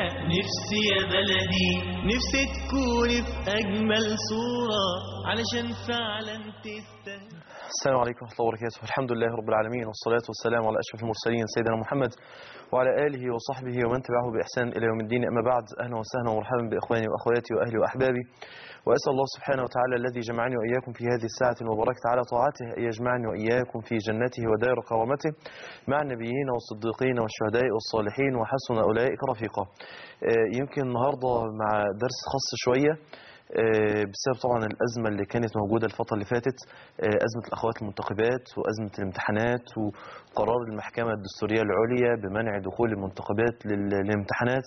نفسي يا بلدي نفسي تكوني في أجمل صورة علشان فعلا تستاهل السلام عليكم ورحمة الله وبركاته الحمد لله رب العالمين والصلاة والسلام على أشرف المرسلين سيدنا محمد وعلى آله وصحبه ومن تبعه بإحسان إلى يوم الدين أما بعد أهلا وسهلا ومرحبا بإخواني وأخواتي وأهلي وأحبابي وأسأل الله سبحانه وتعالى الذي جمعني وإياكم في هذه الساعة المباركة على طاعته أن يجمعني وإياكم في جنته ودار كرامته مع النبيين والصديقين والشهداء والصالحين وحسن أولئك رفيقا آه، يمكن النهاردة مع درس خاص شوية آه، بسبب طبعا الأزمة اللي كانت موجودة الفترة اللي فاتت آه، أزمة الأخوات المنتخبات وأزمة الامتحانات وقرار المحكمة الدستورية العليا بمنع دخول المنتخبات لل- للامتحانات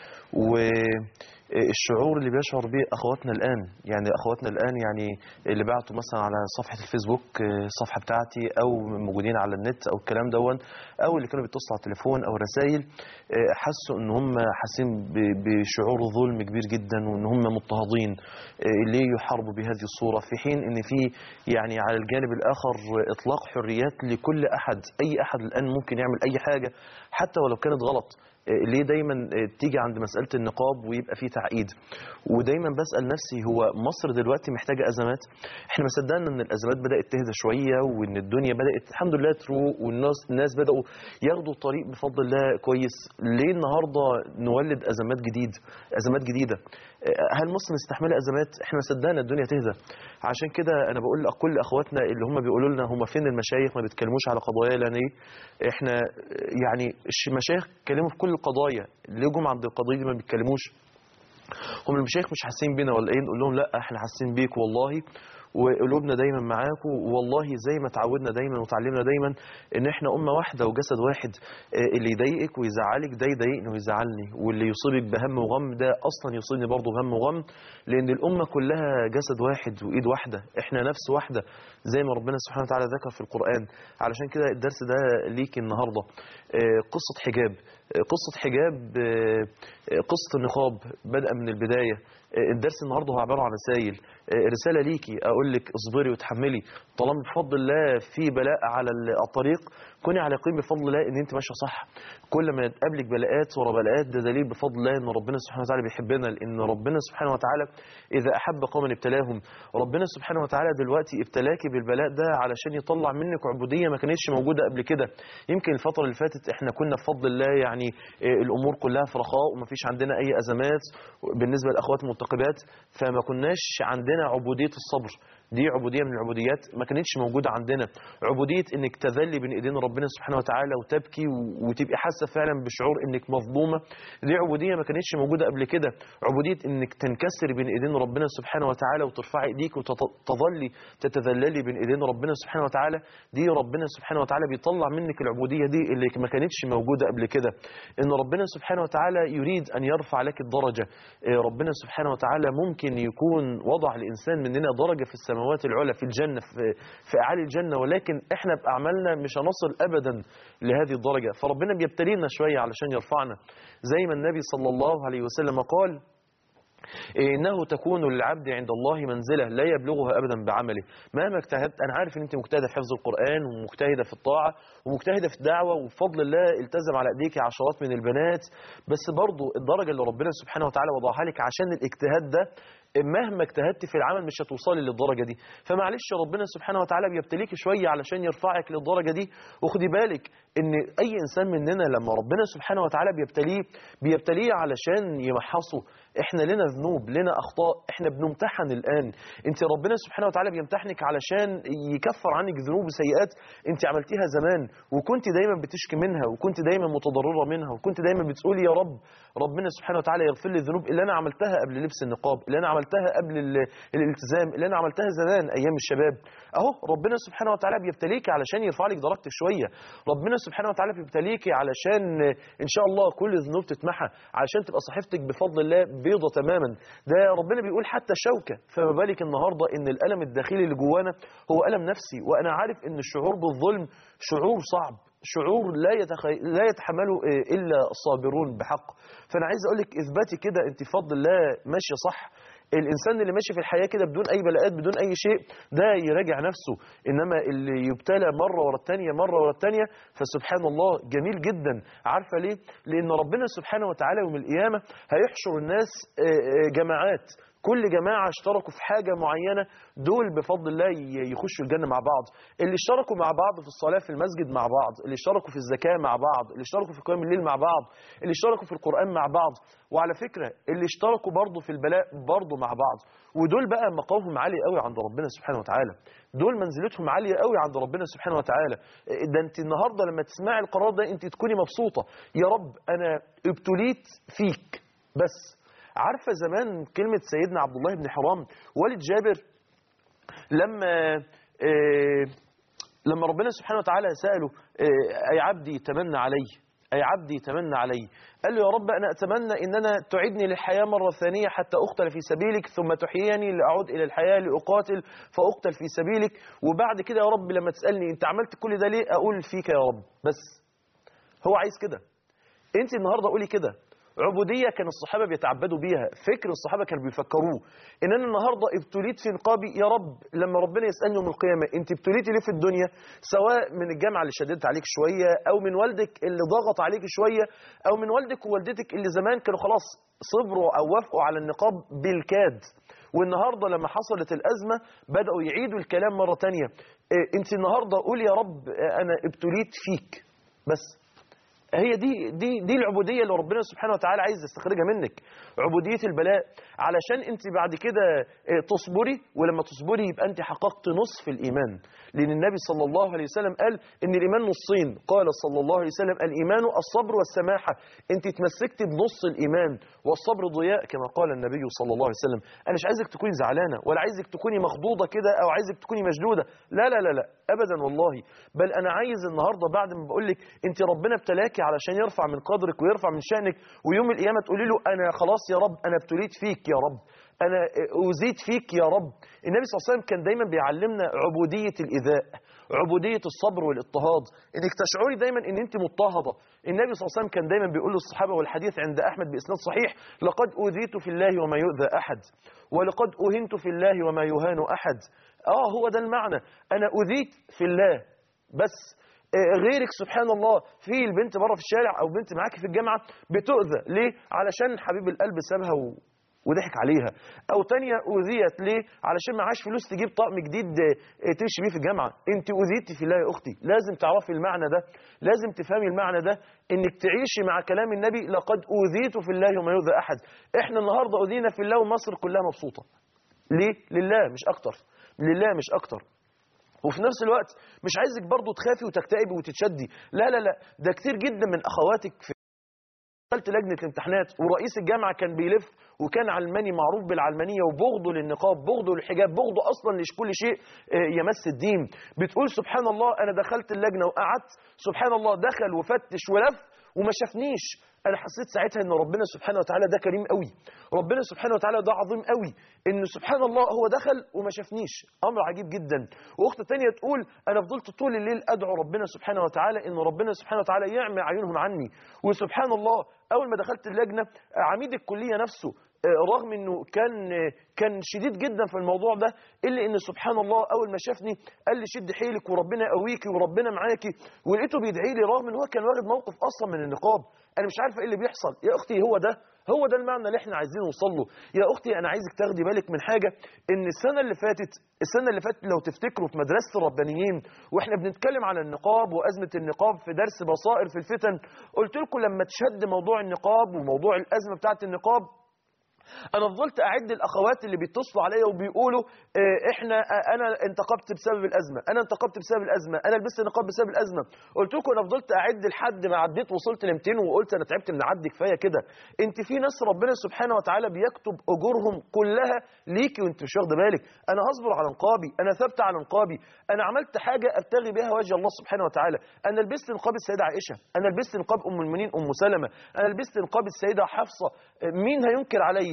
والشعور اللي بيشعر به أخواتنا الآن يعني أخواتنا الآن يعني اللي بعتوا مثلا على صفحة الفيسبوك آه، الصفحة بتاعتي أو موجودين على النت أو الكلام دون أو اللي كانوا بيتصلوا على التليفون أو رسائل آه، حسوا إن هم حاسين ب- بشعور ظلم كبير جدا وإن هم مضطهدين آه، ليه يحاربوا بهذه الصورة في حين إن في يعني على الجانب الآخر إطلاق حريات لكل أحد أي أحد الآن ممكن يعمل أي حاجة حتى ولو كانت غلط آه، ليه دايما آه، تيجي عند مسألة النقاب ويبقى فيه تعقيد ودايما بسأل نفسي هو مصر دلوقتي محتاجة أزمات احنا ما صدقنا ان الأزمات بدأت تهدى شوية وان الدنيا بدأت الحمد لله تروق والناس الناس بدأوا ياخدوا الطريق بفضل الله كويس ليه النهاردة نولد أزمات جديد أزمات جديدة آه، هل مصر مستحملة أزمات احنا ما صدقنا الدنيا تهدى عشان كده انا بقول لكل اخواتنا اللي هم بيقولوا لنا هم فين المشايخ ما بيتكلموش على قضايا لان ايه احنا آه، يعني الش- المشايخ اتكلموا في كل القضايا ليه جم عند القضيه دي ما بيتكلموش هم المشايخ مش حاسين بينا ولا ايه نقول لهم لا احنا حاسين بيك والله وقلوبنا دايما معاكم والله زي ما اتعودنا دايما وتعلمنا دايما ان احنا امه واحده وجسد واحد آه، اللي يضايقك ويزعلك ده يضايقني ويزعلني واللي يصيبك بهم وغم ده اصلا يصيبني برضه بهم وغم لان الامه كلها جسد واحد وايد واحده احنا نفس واحده زي ما ربنا سبحانه وتعالى ذكر في القران علشان كده الدرس ده ليك النهارده آه، قصه حجاب آه، قصه حجاب آه، آه، قصه النقاب بدأ من البدايه آه، الدرس النهارده هو عباره عن رسائل آه، رساله ليكي اقول لك اصبري وتحملي طالما بفضل الله في بلاء على الطريق كوني على يقين بفضل الله ان انت ماشيه صح كل ما تقابلك بلاءات ورا بلاءات ده دليل بفضل الله ان ربنا سبحانه وتعالى بيحبنا لان ربنا سبحانه وتعالى اذا احب قوما ابتلاهم ربنا سبحانه وتعالى دلوقتي ابتلاكي بالبلاء ده علشان يطلع منك عبوديه ما كانتش موجوده قبل كده يمكن الفتره اللي فاتت احنا كنا بفضل الله يعني آه، الامور كلها في رخاء وما فيش عندنا اي ازمات بالنسبه للاخوات المنتقبات فما كناش عندنا عبوديه الصبر دي عبوديه من العبوديات ما كانتش موجوده عندنا عبوديه انك تذلي بين ايدين ربنا سبحانه وتعالى وتبكي و- وتبقي حاسه فعلا بشعور انك مظلومه دي عبوديه ما كانتش موجوده قبل كده عبوديه انك تنكسري بين ايدين ربنا سبحانه وتعالى وترفعي ايديك وتظلي تتذللي بين ايدين ربنا سبحانه وتعالى دي ربنا سبحانه وتعالى بيطلع منك العبوديه دي اللي ما كانتش موجوده قبل كده ان ربنا سبحانه وتعالى يريد ان يرفع لك الدرجه إيه، ربنا سبحانه وتعالى ممكن يكون وضع الانسان مننا درجه في السماوات العلى في الجنه في, في اعالي الجنه ولكن احنا باعمالنا مش هنصل ابدا لهذه الدرجه فربنا بيبتلينا شويه علشان يرفعنا زي ما النبي صلى الله عليه وسلم قال إنه تكون للعبد عند الله منزلة لا يبلغها أبدا بعمله مهما اجتهدت أنا عارف إن أنت مجتهدة في حفظ القرآن ومجتهدة في الطاعة ومجتهدة في الدعوة وبفضل الله التزم على أيديك عشرات من البنات بس برضو الدرجة اللي ربنا سبحانه وتعالى وضعها لك عشان الاجتهاد ده مهما اجتهدت في العمل مش هتوصلي للدرجة دي فمعلش ربنا سبحانه وتعالى بيبتليك شوية علشان يرفعك للدرجة دي وخدي بالك ان اي انسان مننا لما ربنا سبحانه وتعالى بيبتليه بيبتليه علشان يمحصه احنا لنا ذنوب لنا اخطاء احنا بنمتحن الان انت ربنا سبحانه وتعالى بيمتحنك علشان يكفر عنك ذنوب وسيئات انت عملتيها زمان وكنت دايما بتشكي منها وكنت دايما متضرره منها وكنت دايما بتقولي يا رب ربنا سبحانه وتعالى يغفر لي الذنوب اللي انا عملتها قبل لبس النقاب اللي انا عملتها قبل ال- الالتزام اللي انا عملتها زمان ايام الشباب اهو ربنا سبحانه وتعالى بيبتليك علشان يرفع لك درجتك شويه ربنا سبحانه وتعالى بيبتليك علشان ان شاء الله كل الذنوب تتمحى علشان تبقى صحيفتك بفضل الله بيضة تماما ده ربنا بيقول حتى شوكة فما بالك النهاردة ان الألم الداخلي اللي جوانا هو ألم نفسي وأنا عارف ان الشعور بالظلم شعور صعب شعور لا يتخي... لا يتحمله آه، الا الصابرون بحق فانا عايز اقول لك اثباتي كده انت بفضل الله ماشيه صح الانسان اللي ماشي في الحياه كده بدون اي بلاءات بدون اي شيء ده يراجع نفسه انما اللي يبتلى مره ورا الثانيه مره ورا الثانيه فسبحان الله جميل جدا عارفه ليه لان ربنا سبحانه وتعالى يوم القيامه هيحشر الناس آه، آه، جماعات كل جماعة اشتركوا في حاجة معينة دول بفضل الله ي- يخشوا الجنة مع بعض اللي اشتركوا مع بعض في الصلاة في المسجد مع بعض اللي اشتركوا في الزكاة مع بعض اللي اشتركوا في قيام الليل مع بعض اللي اشتركوا في القرآن مع بعض وعلى فكرة اللي اشتركوا برضه في البلاء برضه مع بعض ودول بقى مقامهم عالي قوي عند ربنا سبحانه وتعالى دول منزلتهم عالية قوي عند ربنا سبحانه وتعالى ده انت النهاردة لما تسمعي القرار ده انت تكوني مبسوطة يا رب انا ابتليت فيك بس عارفة زمان كلمة سيدنا عبد الله بن حرام والد جابر لما آه، لما ربنا سبحانه وتعالى سأله آه، أي عبدي تمنى علي أي عبدي تمنى علي قال له يا رب أنا أتمنى إن أنا تعيدني للحياة مرة ثانية حتى أقتل في سبيلك ثم تحييني لأعود إلى الحياة لأقاتل فأقتل في سبيلك وبعد كده يا رب لما تسألني أنت عملت كل ده ليه أقول فيك يا رب بس هو عايز كده انت النهارده قولي كده عبودية كان الصحابة بيتعبدوا بيها فكر الصحابة كانوا بيفكروه ان انا النهاردة ابتليت في نقابي يا رب لما ربنا يسألني يوم القيامة انت ابتليتي ليه في الدنيا سواء من الجامعة اللي شددت عليك شوية او من والدك اللي ضغط عليك شوية او من والدك ووالدتك اللي زمان كانوا خلاص صبروا او وافقوا على النقاب بالكاد والنهاردة لما حصلت الأزمة بدأوا يعيدوا الكلام مرة تانية إيه، انت النهاردة قول يا رب اه، انا ابتليت فيك بس هي دي دي دي العبوديه اللي ربنا سبحانه وتعالى عايز يستخرجها منك عبوديه البلاء علشان انت بعد كده آه، تصبري ولما تصبري يبقى انت حققت نصف الايمان لان النبي صلى الله عليه وسلم قال ان الايمان نصين قال صلى الله عليه وسلم الايمان الصبر والسماحه انت اتمسكت بنص الايمان والصبر ضياء كما قال النبي صلى الله عليه وسلم انا مش عايزك تكوني زعلانه ولا عايزك تكوني مخضوضه كده او عايزك تكوني مشدوده لا لا لا لا ابدا والله بل انا عايز النهارده بعد ما بقول لك انت ربنا ابتلاكي علشان يرفع من قدرك ويرفع من شانك ويوم القيامه تقولي له انا خلاص يا رب انا ابتليت فيك يا رب انا اوذيت فيك يا رب النبي صلى الله عليه وسلم كان دايما بيعلمنا عبوديه الايذاء عبوديه الصبر والاضطهاد انك تشعري دايما ان انت مضطهده النبي صلى الله عليه وسلم كان دايما بيقول للصحابه والحديث عند احمد باسناد صحيح لقد اوذيت في الله وما يؤذى احد ولقد اهنت في الله وما يهان احد اه هو ده المعنى انا اذيت في الله بس آه، غيرك سبحان الله في البنت بره في الشارع او بنت معاكي في الجامعه بتؤذى ليه علشان حبيب القلب سابها و... وضحك عليها او تانية اذيت ليه علشان معاش فلوس تجيب طقم جديد آه، تمشي بيه في الجامعه انت اذيتي في الله يا اختي لازم تعرفي المعنى ده لازم تفهمي المعنى ده انك تعيشي مع كلام النبي لقد اوذيت في الله وما يؤذى احد احنا النهارده اذينا في الله ومصر كلها مبسوطه ليه لله مش اكتر لله مش اكتر وفي نفس الوقت مش عايزك برضو تخافي وتكتئبي وتتشدي لا لا لا ده كتير جدا من اخواتك في دخلت لجنه الامتحانات ورئيس الجامعه كان بيلف وكان علماني معروف بالعلمانيه وبغضه للنقاب بغضه للحجاب بغضه اصلا لكل شيء آه، يمس الدين بتقول سبحان الله انا دخلت اللجنه وقعدت سبحان الله دخل وفتش ولف وما شافنيش انا حسيت ساعتها ان ربنا سبحانه وتعالى ده كريم قوي ربنا سبحانه وتعالى ده عظيم قوي ان سبحان الله هو دخل وما شافنيش امر عجيب جدا واخت تانية تقول انا فضلت طول الليل ادعو ربنا سبحانه وتعالى ان ربنا سبحانه وتعالى يعمي عيونهم عني وسبحان الله اول ما دخلت اللجنه عميد الكليه نفسه آه، رغم انه كان آه، كان شديد جدا في الموضوع ده الا ان سبحان الله اول ما شافني قال لي شد حيلك وربنا يقويكي وربنا معاكي ولقيته بيدعي لي رغم ان هو كان واخد موقف اصلا من النقاب انا مش عارفه ايه اللي بيحصل يا اختي هو ده هو ده المعنى اللي احنا عايزين نوصل له يا اختي انا عايزك تاخدي بالك من حاجه ان السنه اللي فاتت السنه اللي فاتت لو تفتكروا في مدرسه الربانيين واحنا بنتكلم على النقاب وازمه النقاب في درس بصائر في الفتن قلت لكم لما تشد موضوع النقاب وموضوع الازمه بتاعه النقاب انا فضلت اعد الاخوات اللي بيتصلوا عليا وبيقولوا آه، احنا آه، انا انتقبت بسبب الازمه انا انتقبت بسبب الازمه انا لبست نقاب بسبب الازمه قلت لكم انا فضلت اعد لحد ما عديت وصلت ل 200 وقلت انا تعبت من عد كفايه كده انت في ناس ربنا سبحانه وتعالى بيكتب اجورهم كلها ليكي وانت مش واخده بالك انا هصبر على نقابي انا ثابته على نقابي انا عملت حاجه ابتغي بها وجه الله سبحانه وتعالى انا لبست نقاب السيده عائشه انا لبست نقاب ام المؤمنين ام سلمه انا لبست نقاب السيده حفصه آه، مين هينكر عليا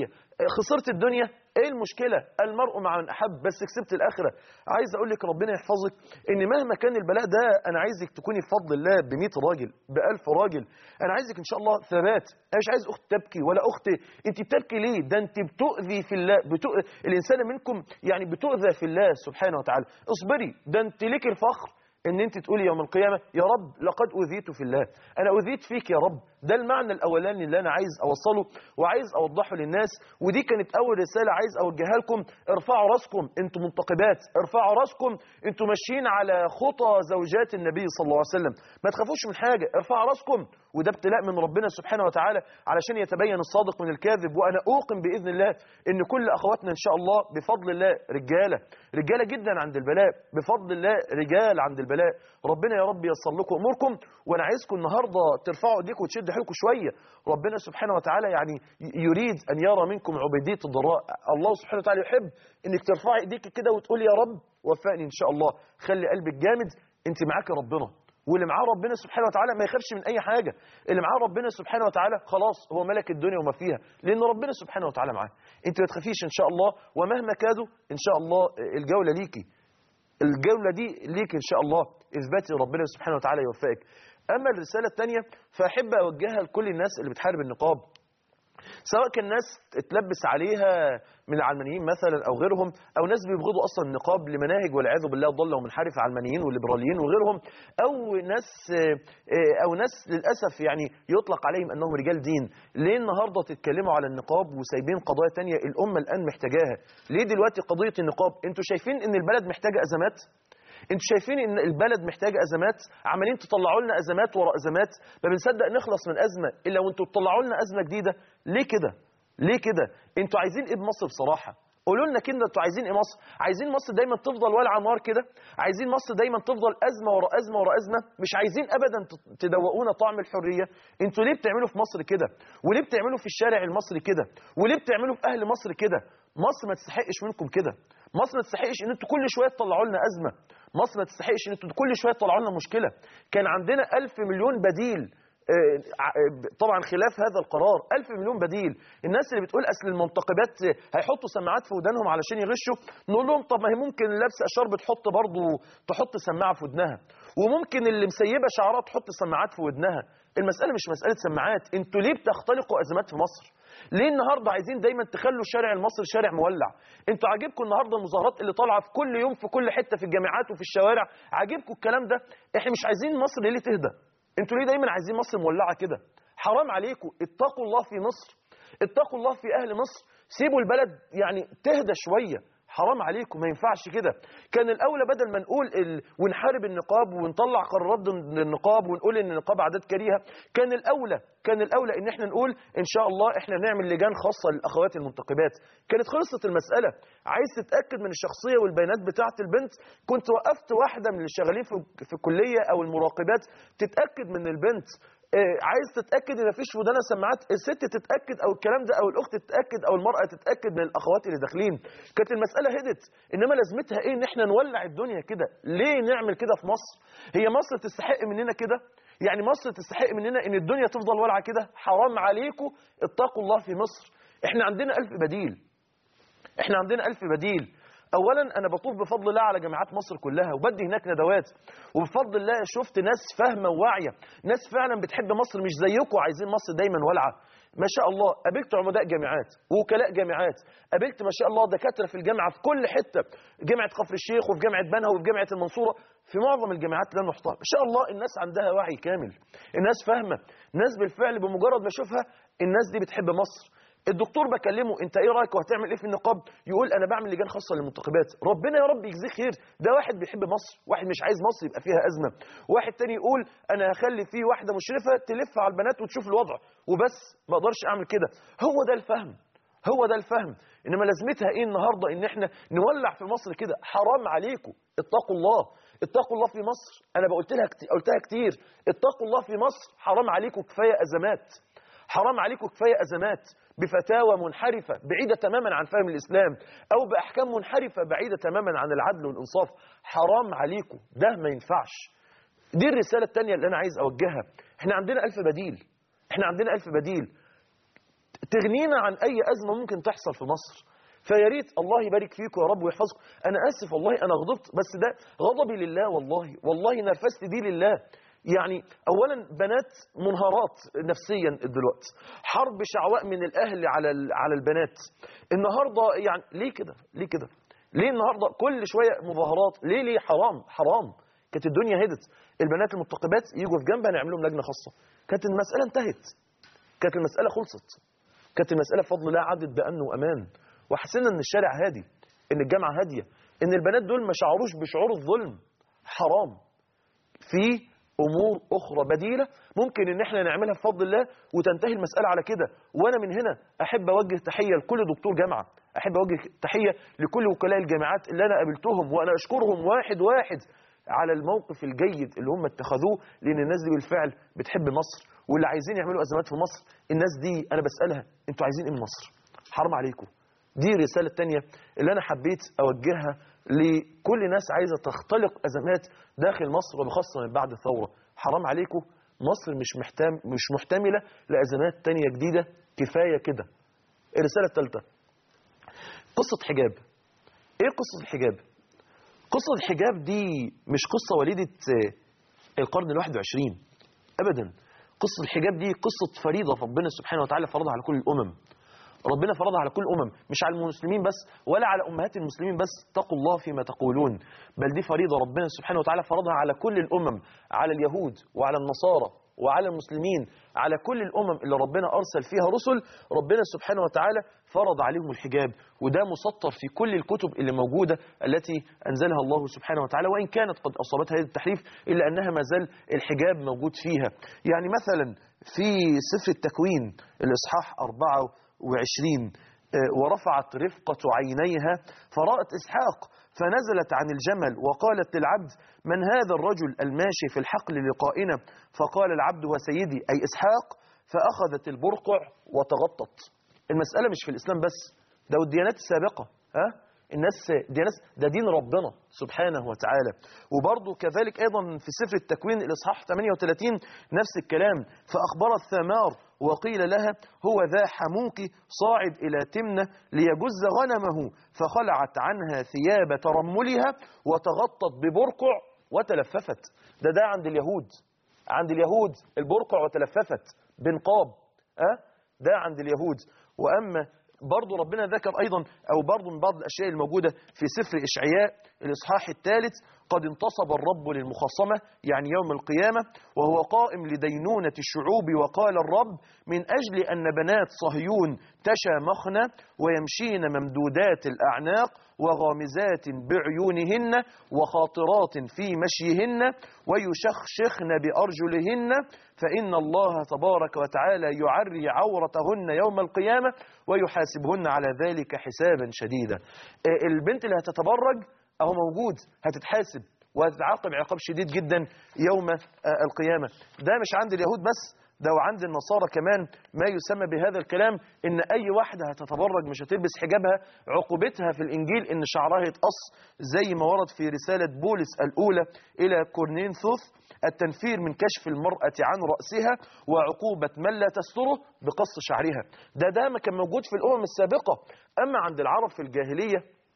شويه خسرت الدنيا ايه المشكله المرء مع من احب بس كسبت الاخره عايز اقول لك ربنا يحفظك ان مهما كان البلاء ده انا عايزك تكوني بفضل الله ب 100 راجل ب 1000 راجل انا عايزك ان شاء الله ثبات انا مش عايز اخت تبكي ولا اخت انت بتبكي ليه ده انت بتؤذي في الله بتؤ... الانسان منكم يعني بتؤذى في الله سبحانه وتعالى اصبري ده انت ليك الفخر ان انت تقولي يوم القيامه يا رب لقد اذيت في الله انا اذيت فيك يا رب ده المعنى الاولاني اللي انا عايز اوصله وعايز اوضحه للناس ودي كانت اول رساله عايز اوجهها لكم ارفعوا راسكم انتم منتقبات ارفعوا راسكم انتم ماشيين على خطى زوجات النبي صلى الله عليه وسلم ما تخافوش من حاجه ارفعوا راسكم وده ابتلاء من ربنا سبحانه وتعالى علشان يتبين الصادق من الكاذب وانا اوقن باذن الله ان كل اخواتنا ان شاء الله بفضل الله رجاله رجاله جدا عند البلاء بفضل الله رجال عند البلاء ربنا يا رب ييسر لكم اموركم وانا عايزكم النهارده ترفعوا ايديكم وتشدوا حيلكم شويه ربنا سبحانه وتعالى يعني يريد ان يرى منكم عبوديه الضراء الله سبحانه وتعالى يحب انك ترفعي ايديك كده وتقولي يا رب وفقني ان شاء الله خلي قلبك جامد انت معاك ربنا واللي معاه ربنا سبحانه وتعالى ما يخافش من اي حاجه اللي معاه ربنا سبحانه وتعالى خلاص هو ملك الدنيا وما فيها لان ربنا سبحانه وتعالى معاه انت ما تخافيش ان شاء الله ومهما كادوا ان شاء الله الجوله ليكي الجولة دي ليك إن شاء الله إثباتي ربنا سبحانه وتعالى يوفقك أما الرسالة الثانية فأحب أوجهها لكل الناس اللي بتحارب النقاب سواء كان ناس اتلبس عليها من العلمانيين مثلا او غيرهم او ناس بيبغضوا اصلا النقاب لمناهج والعياذ بالله ضاله ومنحرفه علمانيين والليبراليين وغيرهم او ناس او ناس للاسف يعني يطلق عليهم انهم رجال دين ليه النهارده تتكلموا على النقاب وسايبين قضايا تانية الامه الان محتاجاها ليه دلوقتي قضيه النقاب انتوا شايفين ان البلد محتاجه ازمات انتوا شايفين ان البلد محتاجه ازمات عمالين تطلعوا لنا ازمات ورا ازمات ما بنصدق نخلص من ازمه الا وانتوا تطلعوا لنا ازمه جديده ليه كده ليه كده انتوا عايزين ايه بمصر بصراحه قولوا لنا كده انتوا عايزين ايه مصر عايزين مصر دايما تفضل والعه نار كده عايزين مصر دايما تفضل ازمه ورا ازمه ورا ازمه مش عايزين ابدا تدوقونا طعم الحريه انتوا ليه بتعملوا في مصر كده وليه بتعملوا في الشارع المصري كده وليه بتعملوا في اهل مصر كده مصر ما تستحقش منكم كده مصر ما تستحقش ان انتوا كل شويه تطلعوا لنا ازمه مصر ما تستحقش ان انتوا كل شويه تطلعوا لنا مشكله كان عندنا ألف مليون بديل طبعا خلاف هذا القرار ألف مليون بديل الناس اللي بتقول أصل المنتقبات هيحطوا سماعات في ودانهم علشان يغشوا نقول لهم طب ما هي ممكن لابسه شرب تحط برضه تحط سماعه في ودنها وممكن اللي مسيبه شعرها تحط سماعات في ودنها المساله مش مساله سماعات انتوا ليه بتختلقوا ازمات في مصر ليه النهارده عايزين دايما تخلوا الشارع المصري شارع مولع انتوا عاجبكم النهارده المظاهرات اللي طالعه في كل يوم في كل حته في الجامعات وفي الشوارع عاجبكم الكلام ده احنا مش عايزين مصر ليه تهدى انتوا ليه دايما عايزين مصر مولعه كده حرام عليكم اتقوا الله في مصر اتقوا الله في اهل مصر سيبوا البلد يعني تهدى شويه حرام عليكم ما ينفعش كده كان الاولى بدل ما نقول ال... ونحارب النقاب ونطلع قرارات ضد النقاب ونقول ان النقاب عادات كريهه كان الاولى كان الاولى ان احنا نقول ان شاء الله احنا نعمل لجان خاصه للاخوات المنتقبات كانت خلصت المساله عايز تتاكد من الشخصيه والبيانات بتاعه البنت كنت وقفت واحده من اللي شغالين في, في الكليه او المراقبات تتاكد من البنت عايز تتاكد ان مفيش في ودانها سماعات الست تتاكد او الكلام ده او الاخت تتاكد او المراه تتاكد من الاخوات اللي داخلين كانت المساله هدت انما لازمتها ايه ان احنا نولع الدنيا كده ليه نعمل كده في مصر هي مصر تستحق مننا كده يعني مصر تستحق مننا ان الدنيا تفضل والعه كده حرام عليكم اتقوا الله في مصر احنا عندنا ألف بديل احنا عندنا ألف بديل اولا انا بطوف بفضل الله على جامعات مصر كلها وبدي هناك ندوات وبفضل الله شفت ناس فاهمه وواعيه ناس فعلا بتحب مصر مش زيكم عايزين مصر دايما والعه ما شاء الله قابلت عمداء جامعات ووكلاء جامعات قابلت ما شاء الله دكاتره في الجامعه في كل حته جامعه كفر الشيخ وفي جامعه بنها وفي جامعه المنصوره في معظم الجامعات اللي انا رحتها ما شاء الله الناس عندها وعي كامل الناس فاهمه الناس بالفعل بمجرد ما اشوفها الناس دي بتحب مصر الدكتور بكلمه انت ايه رايك وهتعمل ايه في النقاب يقول انا بعمل لجان خاصه للمنتخبات ربنا يا رب يجزيه خير ده واحد بيحب مصر واحد مش عايز مصر يبقى فيها ازمه واحد تاني يقول انا هخلي فيه واحده مشرفه تلف على البنات وتشوف الوضع وبس ما اقدرش اعمل كده هو ده الفهم هو ده الفهم انما لازمتها ايه النهارده ان احنا نولع في مصر كده حرام عليكم اتقوا الله اتقوا الله في مصر انا قلت لها كتير قلتها كتير اتقوا الله في مصر حرام عليكم كفايه ازمات حرام عليكم كفايه ازمات بفتاوى منحرفه بعيده تماما عن فهم الاسلام او باحكام منحرفه بعيده تماما عن العدل والانصاف حرام عليكم ده ما ينفعش دي الرساله الثانيه اللي انا عايز اوجهها احنا عندنا ألف بديل احنا عندنا ألف بديل تغنينا عن اي ازمه ممكن تحصل في مصر فيا ريت الله يبارك فيكم يا رب ويحفظكم انا اسف والله انا غضبت بس ده غضبي لله والله والله نرفزت دي لله يعني اولا بنات منهارات نفسيا دلوقتي حرب شعواء من الاهل على ال- على البنات النهارده يعني ليه كده ليه كده ليه النهارده كل شويه مظاهرات ليه ليه حرام حرام كانت الدنيا هدت البنات المتقبات يجوا في جنبها نعمل لهم لجنه خاصه كانت المساله انتهت كانت المساله خلصت كانت المساله بفضل الله عدت بامن وامان وحسينا ان الشارع هادي ان الجامعه هاديه ان البنات دول ما شعروش بشعور الظلم حرام في امور اخرى بديله ممكن ان احنا نعملها بفضل الله وتنتهي المساله على كده وانا من هنا احب اوجه تحيه لكل دكتور جامعه احب اوجه تحيه لكل وكلاء الجامعات اللي انا قابلتهم وانا اشكرهم واحد واحد على الموقف الجيد اللي هم اتخذوه لان الناس دي بالفعل بتحب مصر واللي عايزين يعملوا ازمات في مصر الناس دي انا بسالها انتوا عايزين ايه من مصر حرام عليكم دي الرسالة التانية اللي أنا حبيت أوجهها لكل ناس عايزة تختلق أزمات داخل مصر وبخاصة من بعد الثورة حرام عليكم مصر مش محتام مش محتملة لأزمات تانية جديدة كفاية كده الرسالة الثالثة قصة حجاب إيه قصة الحجاب؟ قصة الحجاب دي مش قصة وليدة آه، القرن الواحد وعشرين أبدا قصة الحجاب دي قصة فريضة ربنا سبحانه وتعالى فرضها على كل الأمم ربنا فرضها على كل الأمم مش على المسلمين بس ولا على أمهات المسلمين بس اتقوا الله فيما تقولون بل دي فريضة ربنا سبحانه وتعالى فرضها على كل الأمم على اليهود وعلى النصارى وعلى المسلمين على كل الأمم اللي ربنا أرسل فيها رسل ربنا سبحانه وتعالى فرض عليهم الحجاب وده مسطر في كل الكتب اللي موجودة التي أنزلها الله سبحانه وتعالى وإن كانت قد أصابتها هذا التحريف إلا أنها ما زال الحجاب موجود فيها يعني مثلا في سفر التكوين الإصحاح 24 آه، ورفعت رفقة عينيها فرأت إسحاق فنزلت عن الجمل وقالت للعبد من هذا الرجل الماشي في الحقل لقائنا فقال العبد وسيدي أي إسحاق فأخذت البرقع وتغطت المسألة مش في الإسلام بس ده الديانات السابقة ها الناس دي ناس ده دين ربنا سبحانه وتعالى وبرضه كذلك أيضا في سفر التكوين الإصحاح 38 نفس الكلام فأخبرت ثمار وقيل لها هو ذا حموك صاعد إلى تمنة ليجز غنمه فخلعت عنها ثياب ترملها وتغطت ببرقع وتلففت ده ده عند اليهود عند اليهود البرقع وتلففت بنقاب أه؟ ده عند اليهود وأما برضو ربنا ذكر أيضا أو برضو من بعض الأشياء الموجودة في سفر إشعياء الإصحاح الثالث قد انتصب الرب للمخاصمة يعني يوم القيامة وهو قائم لدينونة الشعوب وقال الرب من أجل أن بنات صهيون تشامخن ويمشين ممدودات الأعناق وغامزات بعيونهن وخاطرات في مشيهن ويشخشخن بأرجلهن فإن الله تبارك وتعالى يعري عورتهن يوم القيامة ويحاسبهن على ذلك حسابا شديدا آه، البنت اللي هتتبرج أهو موجود هتتحاسب وهتتعاقب عقاب شديد جدا يوم آه، القيامة ده مش عند اليهود بس ده وعند النصارى كمان ما يسمى بهذا الكلام ان اي واحده هتتبرج مش هتلبس حجابها عقوبتها في الانجيل ان شعرها يتقص زي ما ورد في رساله بولس الاولى الى كورنينثوس التنفير من كشف المرأة عن رأسها وعقوبة من لا تستره بقص شعرها ده ده ما كان موجود في الأمم السابقة أما عند العرب في الجاهلية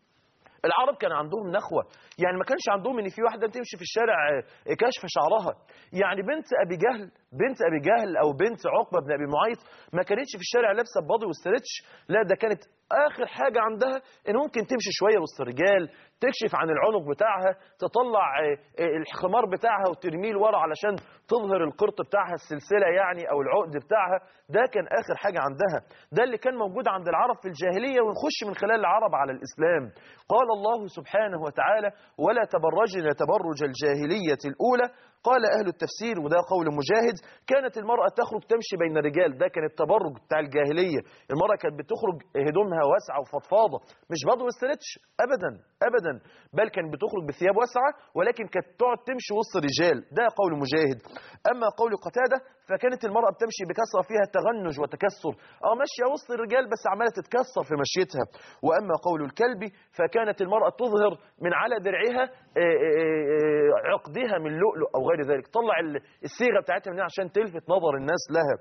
العرب كان عندهم نخوة يعني ما كانش عندهم ان في واحدة تمشي في الشارع آه، كاشفة شعرها يعني بنت ابي جهل بنت ابي جهل او بنت عقبة بن ابي معيط ما كانتش في الشارع لابسة بادي واسترتش لا ده كانت اخر حاجة عندها ان ممكن تمشي شوية وسط الرجال تكشف عن العنق بتاعها تطلع آه، آه، الخمار بتاعها وترميه لورا علشان تظهر القرط بتاعها السلسلة يعني او العقد بتاعها ده كان اخر حاجة عندها ده اللي كان موجود عند العرب في الجاهلية ونخش من خلال العرب على الاسلام قال الله سبحانه وتعالى ولا تبرجن تبرج الجاهلية الأولى قال أهل التفسير وده قول مجاهد كانت المرأة تخرج تمشي بين الرجال ده كان التبرج بتاع الجاهلية المرأة كانت بتخرج هدومها واسعة وفضفاضة مش بضو واسترتش أبدا أبدا بل كانت بتخرج بثياب واسعة ولكن كانت تقعد تمشي وسط الرجال ده قول مجاهد أما قول قتادة فكانت المرأة بتمشي بكثرة فيها تغنج وتكسر اه ماشية وسط الرجال بس عمالة تتكسر في مشيتها وأما قول الكلب فكانت المرأة تظهر من على درعها آه، آه، آه، عقدها من لؤلؤ أو غير ذلك طلع ال- الصيغة بتاعتها من هنا عشان تلفت نظر الناس لها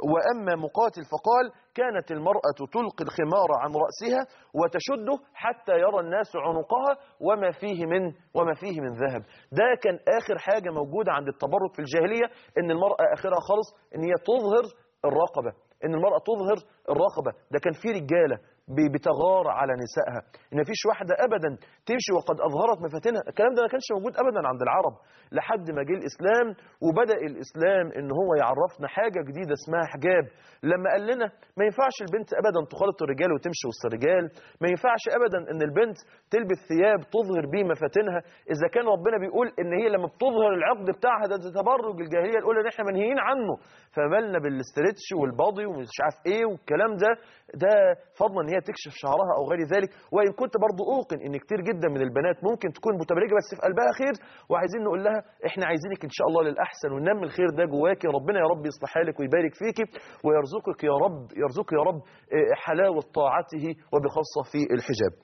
وأما مقاتل فقال كانت المرأة تلقي الخمار عن رأسها وتشده حتى يرى الناس عنقها وما فيه من وما فيه من ذهب ده كان آخر حاجة موجودة عند التبرج في الجاهلية إن المرأة آخرها خالص إن هي تظهر الرقبة إن المرأة تظهر الرقبة ده كان في رجالة ب- بتغار على نسائها ان مفيش واحده ابدا تمشي وقد اظهرت مفاتنها الكلام ده ما كانش موجود ابدا عند العرب لحد ما جه الاسلام وبدا الاسلام ان هو يعرفنا حاجه جديده اسمها حجاب لما قال لنا ما ينفعش البنت ابدا تخالط الرجال وتمشي وسط الرجال ما ينفعش ابدا ان البنت تلبس ثياب تظهر بيه مفاتنها اذا كان ربنا بيقول ان هي لما بتظهر العقد بتاعها ده, ده تبرج الجاهليه الاولى اللي احنا منهيين عنه فمالنا بالاسترتش والباضي ومش عارف ايه والكلام ده ده فضلا ان هي تكشف شعرها او غير ذلك وان كنت برضو اوقن ان كتير جدا من البنات ممكن تكون متبرجه بس في قلبها خير وعايزين نقول لها احنا عايزينك ان شاء الله للاحسن وننمي الخير ده جواكي ربنا يا رب يصلح حالك ويبارك فيكي ويرزقك يا رب يرزقك يا رب آه، حلاوه طاعته وبخاصه في الحجاب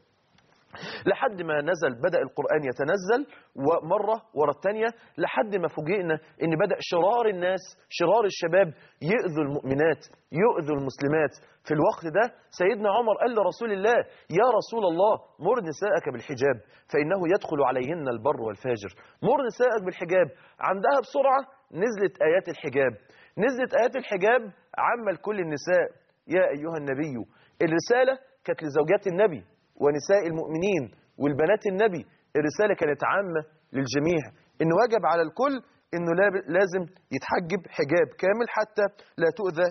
لحد ما نزل بدأ القرآن يتنزل ومرة ورا الثانية لحد ما فوجئنا ان بدأ شرار الناس شرار الشباب يؤذوا المؤمنات يؤذوا المسلمات في الوقت ده سيدنا عمر قال لرسول الله يا رسول الله مر نساءك بالحجاب فإنه يدخل عليهن البر والفاجر مر نساءك بالحجاب عندها بسرعة نزلت آيات الحجاب نزلت آيات الحجاب عامة لكل النساء يا أيها النبي الرسالة كانت لزوجات النبي ونساء المؤمنين والبنات النبي الرسالة كانت عامة للجميع إنه واجب على الكل إنه لا- لازم يتحجب حجاب كامل حتى لا تؤذى